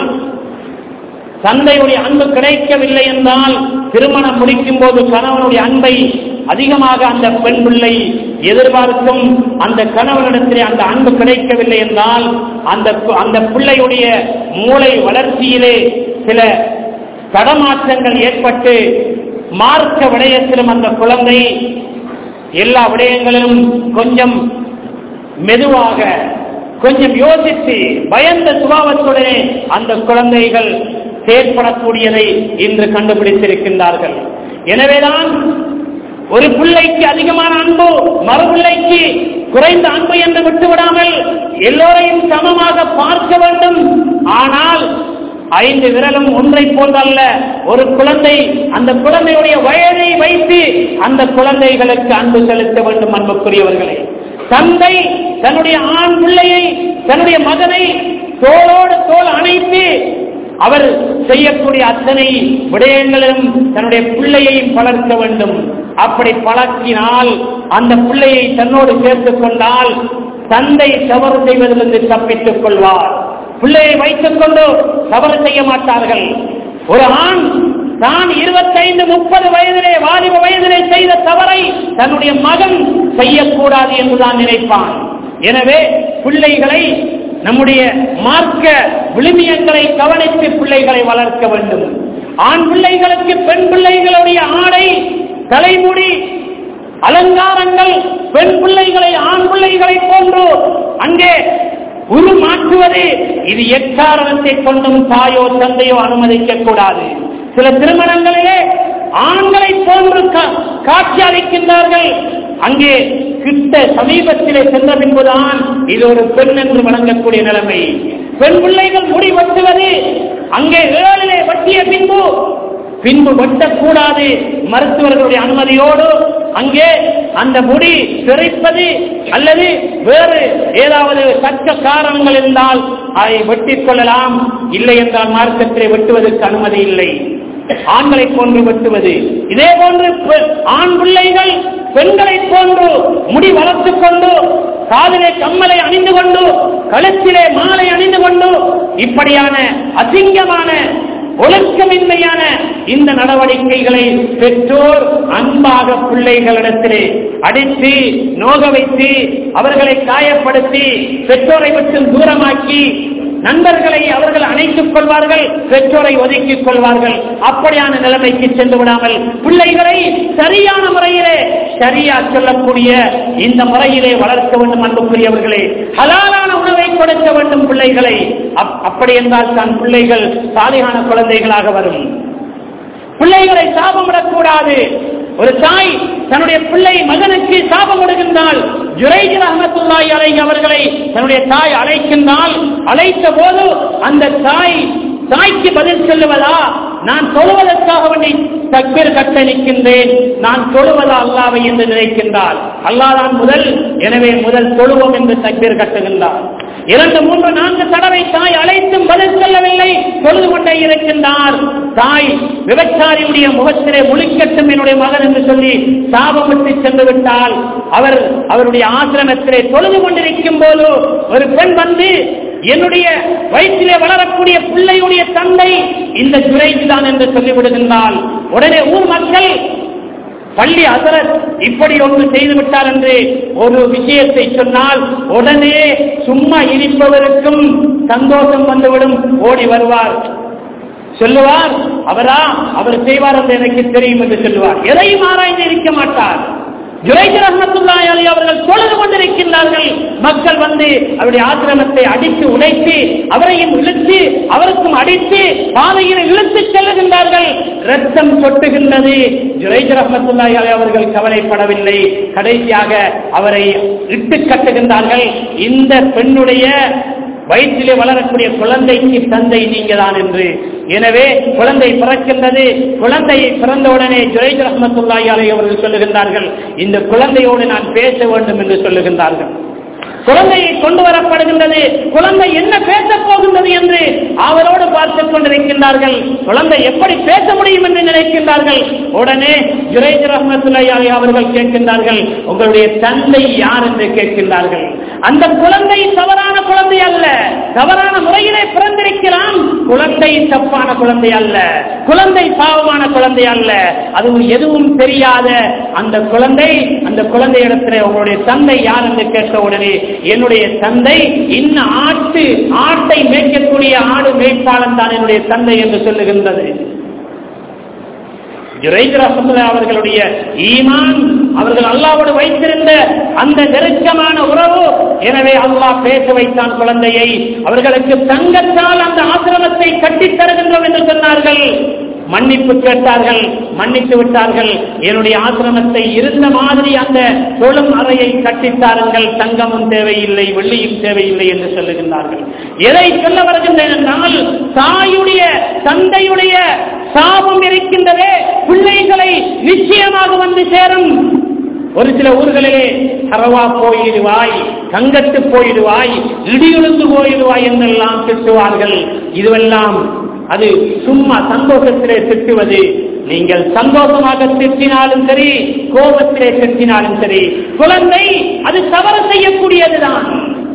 தந்தையுடைய அன்பு கிடைக்கவில்லை என்றால் திருமணம் முடிக்கும் போது கணவனுடைய அன்பை அதிகமாக அந்த பெண் பிள்ளை எதிர்பார்க்கும் அந்த கணவனிடத்திலே அந்த அன்பு கிடைக்கவில்லை என்றால் அந்த அந்த பிள்ளையுடைய மூளை வளர்ச்சியிலே சில தடமாற்றங்கள் ஏற்பட்டு மார்க்க விடயத்திலும் அந்த குழந்தை எல்லா விடயங்களிலும் கொஞ்சம் மெதுவாக கொஞ்சம் யோசித்து பயந்த சுபாவத்துடனே அந்த குழந்தைகள் செயற்படக்கூடியதை இன்று கண்டுபிடித்திருக்கின்றார்கள் எனவேதான் ஒரு பிள்ளைக்கு அதிகமான அன்பு மறு பிள்ளைக்கு குறைந்த அன்பு என்று விட்டுவிடாமல் எல்லோரையும் சமமாக பார்க்க வேண்டும் ஆனால் ஐந்து விரலும் ஒன்றை போன்றல்ல ஒரு குழந்தை அந்த குழந்தையுடைய வயதை வைத்து அந்த குழந்தைகளுக்கு அன்பு செலுத்த வேண்டும் அன்புக்குரியவர்களே தந்தை தன்னுடைய ஆண் பிள்ளையை தன்னுடைய மகனை தோளோடு தோல் அணைத்து அவர் செய்யக்கூடிய அத்தனை விடயங்களிலும் தன்னுடைய பிள்ளையையும் வளர்க்க வேண்டும் அப்படி பழக்கினால் அந்த பிள்ளையை தன்னோடு சேர்த்துக் கொண்டால் தந்தை தவறு செய்வதிலிருந்து தப்பித்துக் கொள்வார் பிள்ளையை வைத்துக் கொண்டு தவறு செய்ய மாட்டார்கள் ஒரு ஆண் தான் இருபத்தைந்து முப்பது வயதிலே வாலிப வயதிலே செய்த தவறை தன்னுடைய மகன் செய்யக்கூடாது என்றுதான் நினைப்பான் எனவே பிள்ளைகளை நம்முடைய மார்க்க விழுமியங்களை கவனித்து பிள்ளைகளை வளர்க்க வேண்டும் ஆண் பிள்ளைகளுக்கு பெண் பிள்ளைகளுடைய ஆடை தலைமுடி அலங்காரங்கள் பெண் பிள்ளைகளை ஆண் பிள்ளைகளை போன்று அங்கே உருமாற்றுவது இது எக்காரணத்தை கொண்டும் தாயோ தந்தையோ அனுமதிக்க கூடாது சில திருமணங்களிலே ஆண்களை போன்று கா- காட்சி அளிக்கின்றார்கள் அங்கே கிட்ட சமீபத்திலே சென்ற பின்புதான் இது ஒரு பெண் என்று வழங்கக்கூடிய நிலைமை பெண் பிள்ளைகள் முடி வெட்டுவது அங்கே ஏழிலே வெட்டிய பின்பு பின்பு வெட்டக்கூடாது மருத்துவர்களுடைய அனுமதியோடு அங்கே அந்த முடி சிறைப்பது அல்லது வேறு ஏதாவது தக்க காரணங்கள் இருந்தால் அதை வெட்டிக் கொள்ளலாம் இல்லை என்றால் மார்க்கத்திலே வெட்டுவதற்கு அனுமதி இல்லை ஆண்களை போன்று வெட்டுவது இதே போன்று பெ- ஆண் பிள்ளைகள் பெண்களை போன்று முடி வளர்த்துக் கொண்டு காதிலே கம்மலை அணிந்து கொண்டு கழுத்திலே மாலை அணிந்து கொண்டு இப்படியான அசிங்கமான ஒழுக்கமின்மையான இந்த நடவடிக்கைகளை பெற்றோர் அன்பாக பிள்ளைகளிடத்திலே அடித்து நோக வைத்து அவர்களை காயப்படுத்தி பெற்றோரை விட்டு தூரமாக்கி நண்பர்களை அவர்கள் அணைத்துக் கொள்வார்கள் பெற்றோரை ஒதுக்கிக் கொள்வார்கள் அப்படியான நிலைமைக்கு சென்று விடாமல் பிள்ளைகளை சரியான முறையிலே சரியா சொல்லக்கூடிய இந்த முறையிலே வளர்க்க வேண்டும் அன்புக்குரியவர்களே ஹலாலான உணவை கொடுக்க வேண்டும் பிள்ளைகளை அப்- அப்படி என்றால் தான் பிள்ளைகள் சாலிகான குழந்தைகளாக வரும் பிள்ளைகளை சாபமிடக்கூடாது ஒரு தாய் தன்னுடைய பிள்ளை மகனுக்கு சாபம் விடுகின்றால் ஜுரைஜி ரஹமத்துல்லாஹி அலைஹி அவர்களை தன்னுடைய தாய் அழைக்கின்றால் அழைத்த போது அந்த தாய் தாய்க்கு பதில் சொல்லுவதா நான் தொழுவதற்காக வேண்டி தக்பீர் கட்ட நிற்கின்றேன் நான் தொழுவதா அல்லாவை என்று நினைக்கின்றார் அல்லாதான் முதல் எனவே முதல் தொழுவோம் என்று தக்பீர் கட்டுகின்றார் இரண்டு மூன்று நான்கு தடவை தாய் அழைத்தும் பதில் சொல்லவில்லை தொழுது கொண்டே இருக்கின்றார் தாய் விபச்சாரியுடைய முகத்திலே முழிக்கட்டும் என்னுடைய மகன் என்று சொல்லி சாபமிட்டு சென்று விட்டால் அவர் அவருடைய ஆசிரமத்திலே தொழுது கொண்டிருக்கும் போது ஒரு பெண் வந்து என்னுடைய வயிற்றிலே வளரக்கூடிய பிள்ளையுடைய தந்தை இந்த ஜுரைஜி தான் என்று சொல்லிவிடுகின்றால் உடனே ஊர் மக்கள் பள்ளி அசரத் இப்படி ஒன்று செய்து விட்டார் என்று ஒரு விஷயத்தை சொன்னால் உடனே சும்மா இருப்பவருக்கும் சந்தோஷம் வந்துவிடும் ஓடி வருவார் சொல்லுவார் அவரா அவர் செய்வார் என்று எனக்கு தெரியும் என்று சொல்லுவார் எதையும் ஆராய்ந்து இருக்க மாட்டார் ஜுரைஜ் ரஹமத்துல்லாஹி அலைஹி அவர்கள் தொழுது கொண்டிருக்கின்றார்கள் மக்கள் வந்து அவருடைய ஆசிரமத்தை அடித்து உடைத்து அவரையும் இழுத்து அவருக்கும் அடித்து பாதையில் இழுத்து செல்லுகின்றார்கள் ரத்தம் சொட்டுகின்றது ஜுரைஜ் ரஹமத்துல்லாஹி அலைஹி அவர்கள் கவலைப்படவில்லை கடைசியாக அவரை இட்டு கட்டுகின்றார்கள் இந்த பெண்ணுடைய வயிற்றிலே வளரக்கூடிய குழந்தைக்கு தந்தை நீங்க தான் என்று எனவே குழந்தை பிறக்கின்றது குழந்தை பிறந்தவுடனே ஜுரைத் ரஹமத்துல்லாஹி அலைஹி அவர்கள் சொல்லுகின்றார்கள் இந்த குழந்தையோடு நான் பேச வேண்டும் என்று சொல்லுகின்றார்கள் குழந்தையை கொண்டு வரப்படுகின்றது குழந்தை என்ன பேசப் போகின்றது என்று அவரோடு பார்த்துக் கொண்டிருக்கின்றார்கள் குழந்தை எப்படி பேச முடியும் என்று நினைக்கின்றார்கள் உடனே ஜுரைத் ரஹமத்துல்லாஹி அலைஹி அவர்கள் கேட்கின்றார்கள் உங்களுடைய தந்தை யார் என்று கேட்கின்றார்கள் அந்த குழந்தை தவறான குழந்தை அல்ல தவறான முறையிலே பிறந்திருக்கிறான் குழந்தை தப்பான குழந்தை அல்ல குழந்தை பாவமான குழந்தை அல்ல அதுவும் எதுவும் தெரியாத அந்த குழந்தை அந்த குழந்தையிடத்திலே உங்களுடைய தந்தை யார் என்று கேட்ட உடனே என்னுடைய தந்தை இன்ன ஆட்டு ஆட்டை மேய்க்கக்கூடிய ஆடு மேய்ப்பாளன் தான் என்னுடைய தந்தை என்று சொல்லுகின்றது ஜுரைத் ரஹமத்துல்லாஹி அவர்களுடைய ஈமான் அவர்கள் அல்லாவோடு வைத்திருந்த அந்த நெருக்கமான உறவு எனவே அல்லாஹ் பேச வைத்தான் குழந்தையை அவர்களுக்கு தங்கத்தால் அந்த ஆசிரமத்தை கட்டித் தருகின்றோம் என்று சொன்னார்கள் மன்னிப்பு கேட்டார்கள் மன்னித்து விட்டார்கள் என்னுடைய ஆசிரமத்தை இருந்த மாதிரி அந்த தொழும் அறையை கட்டித்தாருங்கள் தங்கமும் தேவையில்லை வெள்ளியும் தேவையில்லை என்று சொல்லுகின்றார்கள் எதை சொல்ல வருகின்றேன் என்றால் தாயுடைய தந்தையுடைய சாபம் இருக்கின்றதே பிள்ளைகளை நிச்சயமாக வந்து சேரும் ஒரு சில ஊர்களிலே சரவா போயிடுவாய் கங்கத்து போயிடுவாய் இடியுழுந்து போயிடுவாய் என்றெல்லாம் திட்டுவார்கள் இதுவெல்லாம் அது சும்மா சந்தோஷத்திலே திட்டுவது நீங்கள் சந்தோஷமாக திட்டினாலும் சரி கோபத்திலே திட்டினாலும் சரி குழந்தை அது தவறு செய்யக்கூடியதுதான்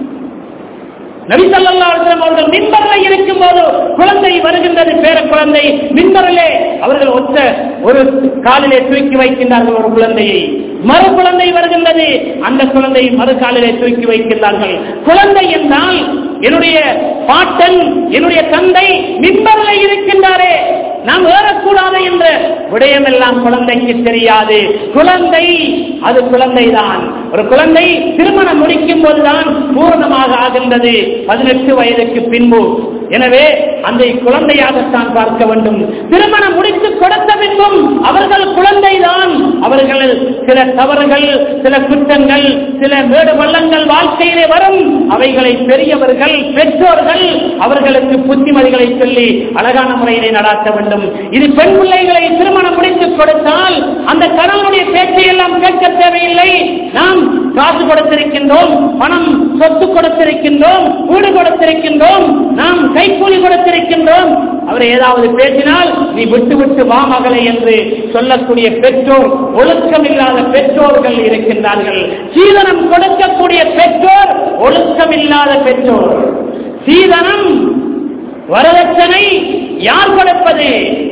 நபிசல்லாஸ்லம் அவர்கள் மின்பரில் இருக்கும் போது குழந்தை வருகின்றது பேர குழந்தை மின்பரிலே அவர்கள் ஒத்த ஒரு காலிலே தூக்கி வைக்கின்றார்கள் ஒரு குழந்தையை மறு குழந்தை வருகின்றது அந்த குழந்தையை மறு காலிலே தூக்கி வைக்கின்றார்கள் குழந்தை என்றால் என்னுடைய பாட்டன் என்னுடைய தந்தை மின்பரில் இருக்கின்றாரே நாம் ஏறக்கூடாது என்ற விடயமெல்லாம் குழந்தைக்கு தெரியாது குழந்தை அது குழந்தைதான் ஒரு குழந்தை திருமணம் முடிக்கும் போதுதான் பூர்ணமாக ஆகின்றது பதினெட்டு வயதுக்கு பின்பு எனவே அந்த குழந்தையாகத்தான் பார்க்க வேண்டும் திருமணம் முடித்து கொடுத்த பின்பும் அவர்கள் குழந்தைதான் அவர்கள் சில தவறுகள் சில குற்றங்கள் சில மேடு வள்ளங்கள் வாழ்க்கையிலே வரும் அவைகளை பெரியவர்கள் பெற்றோர்கள் அவர்களுக்கு புத்திமதிகளை சொல்லி அழகான முறையிலே நடாத்த வேண்டும் இது பெண் பிள்ளைகளை திருமணம் முடித்து கொடுத்தால் அந்த கணவனுடைய பேச்சை எல்லாம் கேட்க தேவையில்லை நாம் காசு கொடுத்திருக்கின்றோம் பணம் சொத்து கொடுத்திருக்கின்றோம் வீடு கொடுத்திருக்கின்றோம் நாம் கைக்கூலி கொடுத்திருக்கின்றோம் அவர் ஏதாவது பேசினால் நீ விட்டு விட்டு வா மகளை என்று சொல்லக்கூடிய பெற்றோர் ஒழுக்கம் இல்லாத பெற்றோர்கள் இருக்கின்றார்கள் சீதனம் கொடுக்கக்கூடிய பெற்றோர் ஒழுக்கம் இல்லாத பெற்றோர் சீதனம் வரதட்சணை யார் கொடுப்பது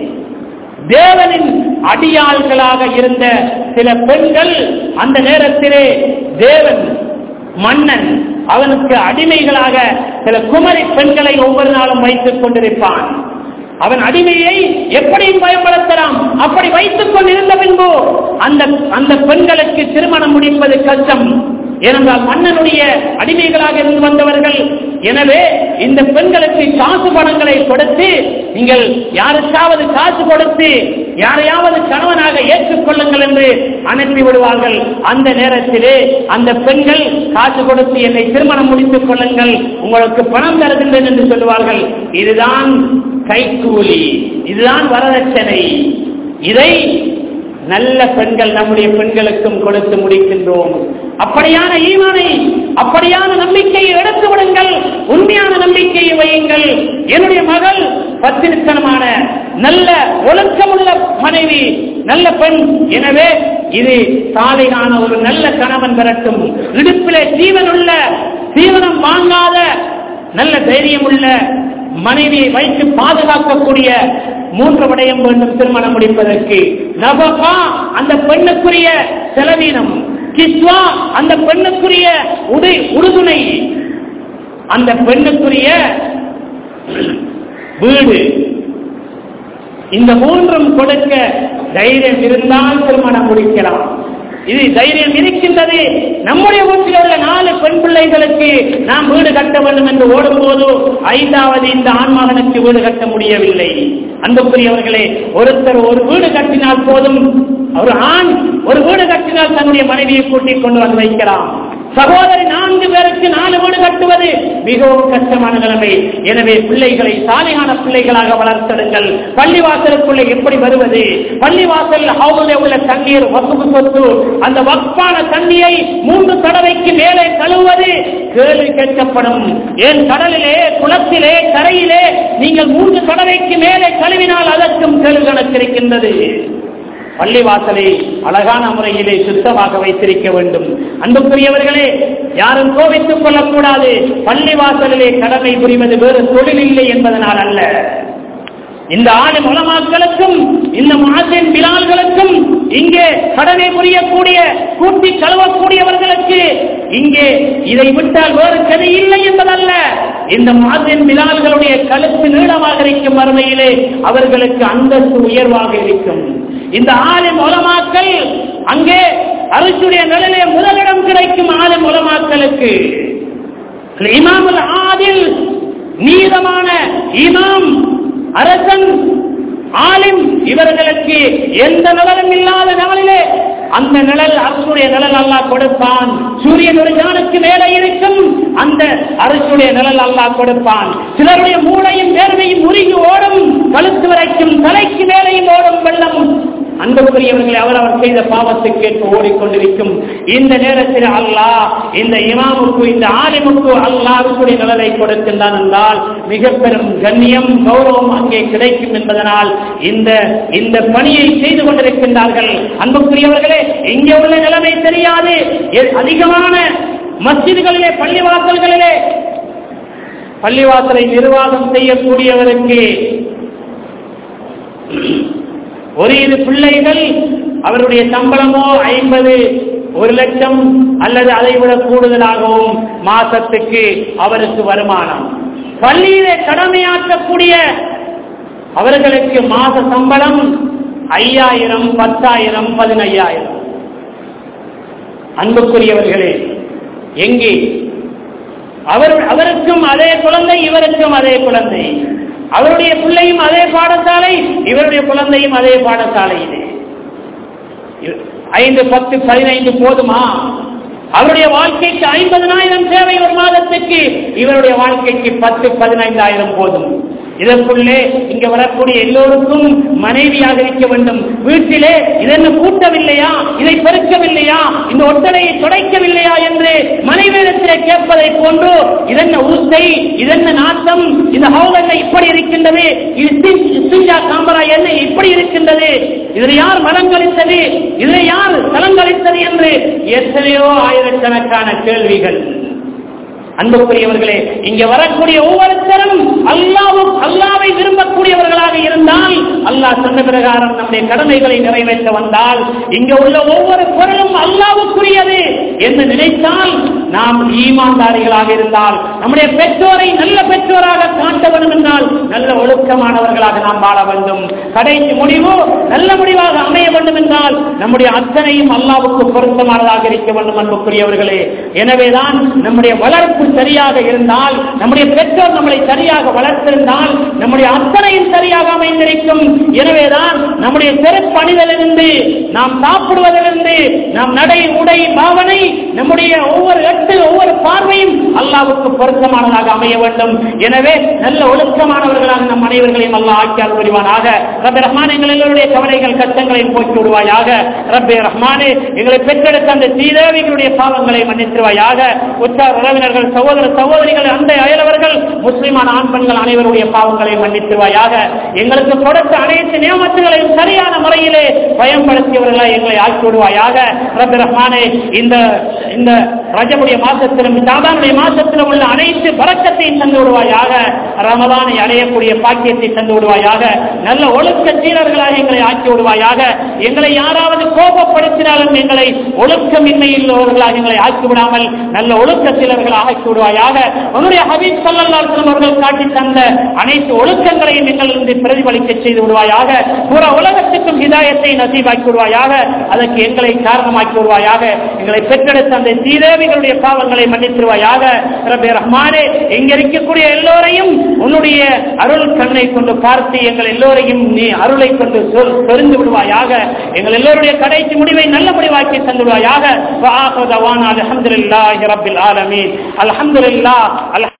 தேவனின் அடியாள்களாக இருந்த சில பெண்கள் அந்த நேரத்திலே தேவன் மன்னன் அவனுக்கு அடிமைகளாக சில குமரி பெண்களை ஒவ்வொரு நாளும் வைத்துக் கொண்டிருப்பான் அவன் அடிமையை எப்படியும் பயன்படுத்தலாம் அப்படி வைத்துக் கொண்டிருந்த பின்பு அந்த அந்த பெண்களுக்கு திருமணம் முடிப்பது கஷ்டம் ஏனென்றால் மன்னனுடைய அடிமைகளாக இருந்து வந்தவர்கள் எனவே இந்த பெண்களுக்கு காசு பணங்களை கொடுத்து நீங்கள் யாருக்காவது காசு கொடுத்து யாரையாவது கணவனாக ஏற்றுக்கொள்ளுங்கள் என்று அனுப்பி விடுவார்கள் அந்த நேரத்திலே அந்த பெண்கள் காசு கொடுத்து என்னை திருமணம் முடித்துக் கொள்ளுங்கள் உங்களுக்கு பணம் தருகின்றேன் என்று சொல்லுவார்கள் இதுதான் கைக்கூலி இதுதான் வரதட்சணை இதை நல்ல பெண்கள் நம்முடைய பெண்களுக்கும் கொடுத்து முடிக்கின்றோம் அப்படியான ஈமானை அப்படியான நம்பிக்கையை எடுத்து விடுங்கள் உண்மையான நம்பிக்கையை வையுங்கள் என்னுடைய மகள் பத்திரித்தனமான நல்ல ஒழுக்கமுள்ள மனைவி நல்ல பெண் எனவே இது சாலையான ஒரு நல்ல கணவன் பெறட்டும் இடுப்பிலே ஜீவனுள்ள தீவனம் வாங்காத நல்ல தைரியம் உள்ள மனைவியை வைத்து பாதுகாக்கக்கூடிய மூன்று விடயம் வேண்டும் திருமணம் முடிப்பதற்கு நபகா அந்த பெண்ணுக்குரிய செலவீனம் கிஸ்வா அந்த பெண்ணுக்குரிய உடை உறுதுணை அந்த பெண்ணுக்குரிய வீடு இந்த மூன்றும் கொடுக்க தைரியம் இருந்தால் திருமணம் முடிக்கலாம் இது தைரியம் இருக்கின்றது நம்முடைய வீட்டில் உள்ள நாலு பெண் பிள்ளைகளுக்கு நாம் வீடு கட்ட வேண்டும் என்று ஓடும்போது ஐந்தாவது இந்த ஆண்மகனுக்கு வீடு கட்ட முடியவில்லை அன்புக்குரியவர்களே ஒருத்தர் ஒரு வீடு கட்டினால் போதும் ஒரு ஆண் ஒரு வீடு கட்டினால் தன்னுடைய மனைவியை கூட்டிக் கொண்டு வந்து வைக்கலாம் சகோதரி நான்கு பேருக்கு நாலு வீடு கட்டுவது மிகவும் கஷ்டமான நிலைமை எனவே பிள்ளைகளை சாலையான பிள்ளைகளாக வளர்த்தெடுங்கள் பள்ளிவாசலுக்குள்ளே எப்படி வருவது பள்ளிவாசல் ஹவுலே உள்ள தண்ணீர் வசுப்பு சொத்து அந்த வப்பான தண்ணியை மூன்று தடவைக்கு மேலே கழுவுவது கேள்வி கேட்கப்படும் ஏன் கடலிலே குளத்திலே கரையிலே நீங்கள் மூன்று தடவைக்கு மேலே கழுவினால் அதற்கும் கேள்வி கணக்கு இருக்கின்றது பள்ளிவாசலை அழகான முறையிலே சுத்தமாக வைத்திருக்க வேண்டும் அன்புக்குரியவர்களே யாரும் கோபித்துக் கொள்ளக்கூடாது பள்ளிவாசலிலே கடமை புரிவது வேறு தொழில் இல்லை என்பதனால் அல்ல இந்த ஆடு உலமாக்களுக்கும் இந்த மாசின் பிலால்களுக்கும் இங்கே கடமை புரியக்கூடிய கூட்டி கழுவக்கூடியவர்களுக்கு இங்கே இதை விட்டால் வேறு கதை இல்லை என்பதல்ல இந்த மாசின் பிலால்களுடைய கழுத்து நீளமாக இருக்கும் வறுமையிலே அவர்களுக்கு அந்தஸ்து உயர்வாக இருக்கும் இந்த ஆலிம் உலமாக்கள் அங்கே அரசுடைய நிலையிலே முதலிடம் கிடைக்கும் ஆலிம் உலமாக்களுக்கு இமாமுல் ஆதில் நீதமான இமாம் அரசன் ஆலிம் இவர்களுக்கு எந்த நிழலும் இல்லாத நாளிலே அந்த நிழல் அரசுடைய நிழல் அல்லாஹ் கொடுப்பான் சூரியன் ஒரு ஜானுக்கு மேலே இருக்கும் அந்த அரசுடைய நிழல் அல்லாஹ் கொடுப்பான் சிலருடைய மூளையும் நேர்மையும் முருகி ஓடும் கழுத்து வரைக்கும் தலைக்கு மேலேயும் ஓடும் வெள்ளம் அன்புக்குரியவர்களை அவர் அவர் செய்த பாவத்துக்கு ஏற்ப ஓடிக்கொண்டிருக்கும் இந்த நேரத்தில் அல்லாஹ் இந்த இமாமுக்கு இந்த ஆலிமுக்கு அல்லாஹுடைய நிழலை கொடுக்கின்றான் என்றால் மிக பெரும் கண்ணியம் கௌரவம் அங்கே கிடைக்கும் என்பதனால் இந்த இந்த பணியை செய்து கொண்டிருக்கின்றார்கள் அன்புக்குரியவர்களே இங்கே உள்ள நிலைமை தெரியாது எ- அதிகமான மஸ்ஜிதுகளிலே பள்ளிவாசல்களிலே பள்ளிவாசலை நிர்வாகம் செய்யக்கூடியவருக்கு ஒரு இரு பிள்ளைகள் அவருடைய சம்பளமோ ஐம்பது ஒரு லட்சம் அல்லது அதை விட கூடுதலாகவும் மாசத்துக்கு அவருக்கு வருமானம் பள்ளியிலே கடமையாற்றக்கூடிய அவர்களுக்கு மாச சம்பளம் ஐயாயிரம் பத்தாயிரம் பதினையாயிரம் அன்புக்குரியவர்களே எங்கே அவர் அவருக்கும் அதே குழந்தை இவருக்கும் அதே குழந்தை அவருடைய பிள்ளையும் அதே பாடசாலை இவருடைய குழந்தையும் அதே பாடசாலையிலே இ- ஐந்து பத்து பதினைந்து போதுமா அவருடைய வாழ்க்கைக்கு ஐம்பதனாயிரம் தேவை ஒரு மாதத்துக்கு இவருடைய வாழ்க்கைக்கு பத்து பதினைந்தாயிரம் போதும் இதற்குள்ளே இங்க வரக்கூடிய எல்லோருக்கும் மனைவியாக இருக்க வேண்டும் வீட்டிலே இதென்ன கூட்டவில்லையா இதை பெருக்கவில்லையா இந்த ஒட்டடையை துடைக்கவில்லையா என்று மனைவியிடத்திலே கேட்பதை போன்று இதென்ன ஊசை இதென்ன நாட்டம் இந்த ஹவுலென்ன இப்படி இருக்கின்றது இது சி- சிஞ்சா காம்பரா என்ன இப்படி இருக்கின்றது இதில் யார் மலங்களித்தது இதில் யார் தலங்களித்தது என்று எத்தனையோ ஆயிரக்கணக்கான கேள்விகள் அன்புக்குரியவர்களே இங்க வரக்கூடிய ஒவ்வொருத்தரும் அல்லாவும் அல்லாவை விரும்பக்கூடியவர்களாக இருந்தால் அல்லாஹ் சொன்ன பிரகாரம் நம்முடைய கடமைகளை நிறைவேற்ற வந்தால் இங்க உள்ள ஒவ்வொரு பொருளும் அல்லாவுக்குரியது என்று நினைத்தால் நாம் ஈமான்தாரிகளாக இருந்தால் நம்முடைய பெற்றோரை நல்ல பெற்றோராக காட்ட வேண்டும் என்றால் நல்ல ஒழுக்கமானவர்களாக நாம் வாழ வேண்டும் கடைசி முடிவு நல்ல முடிவாக அமைய வேண்டும் என்றால் நம்முடைய அத்தனையும் அல்லாவுக்கு பொருத்தமானதாக இருக்க வேண்டும் அன்புக்குரியவர்களே எனவேதான் நம்முடைய வளர்ப்பு சரியாக இருந்தால் நம்முடைய பெற்றோர் நம்மளை சரியாக வளர்த்திருந்தால் நம்முடைய அத்தனையும் சரியாக அமைந்திருக்கும் எனவேதான் நம்முடைய செருப்பணிதலிருந்து நாம் சாப்பிடுவதிலிருந்து நாம் நடை உடை பாவனை நம்முடைய ஒவ்வொரு எட்டு ஒவ்வொரு பார்வையும் அல்லாவுக்கு பொருத்தமானதாக அமைய வேண்டும் எனவே நல்ல ஒழுக்கமானவர்களாக நம் அனைவர்களையும் அல்லாஹ் ஆக்கியால் புரிவானாக ரப்பே ரஹ்மான் எங்கள் எல்லோருடைய கவலைகள் கஷ்டங்களையும் போக்கி விடுவாயாக ரப்பே ரஹ்மானே எங்களை பெற்றெடுத்த அந்த ஸ்ரீதேவிகளுடைய பாவங்களை மன்னித்துவாயாக உற்றார் உறவினர்கள் சகோதர சகோதரிகள் அந்த அயலவர்கள் முஸ்லிமான ஆண் பெண்கள் அனைவருடைய பாவங்களை மன்னித்துவாயாக எங்களுக்கு கொடுத்த அனைத்து நியமத்துகளையும் சரியான முறையிலே பயன்படுத்தியவர்களை எங்களை ஆக்கி விடுவாயாக ரப்பே ரஹ்மானே இந்த இந்த ரஜமுடைய மாசத்திலும் சாதானுடைய மாசத்திலும் உள்ள அனைத்து பறக்கத்தையும் தந்து விடுவாயாக ரமதானை அடையக்கூடிய பாக்கியத்தை தந்து விடுவாயாக நல்ல ஒழுக்க சீரர்களாக எங்களை ஆக்கி விடுவாயாக எங்களை யாராவது கோபப்படுத்தினாலும் எங்களை ஒழுக்கமின்மையுள்ளவர்களாக எங்களை ஆக்கி விடாமல் நல்ல ஒழுக்க சீரர்களாக ஆக்கி விடுவாயாக உன்னுடைய ஹபீப் சல்லல்லாஹு அலைஹி வஸல்லம் அவர்கள் காட்டி தந்த அனைத்து ஒழுக்கங்களையும் எங்களிருந்து பிரதிபலிக்க செய்து விடுவாயாக புற உலகத்துக்கும் ஹிதாயத்தை நசீவாக்கி விடுவாயாக அதற்கு எங்களை காரணமாக்கி விடுவாயாக எங்களை பெற்றெடுத்த அந்த சீதேவிகளுடைய பாவங்களை மன்னித்திருவாயாக ரபே ரஹ்மானே இங்க இருக்கக்கூடிய எல்லோரையும் உன்னுடைய அருள் கண்ணை கொண்டு பார்த்து எங்கள் எல்லோரையும் நீ அருளை கொண்டு சொல் தெரிந்து விடுவாயாக எங்கள் எல்லோருடைய கடைசி முடிவை நல்ல முடிவாக்கி தந்துடுவாயாக அலமதுல்லாஹி ரபில் ஆலமீன் அல்ஹம்துலில்லாஹ் அல்ஹம்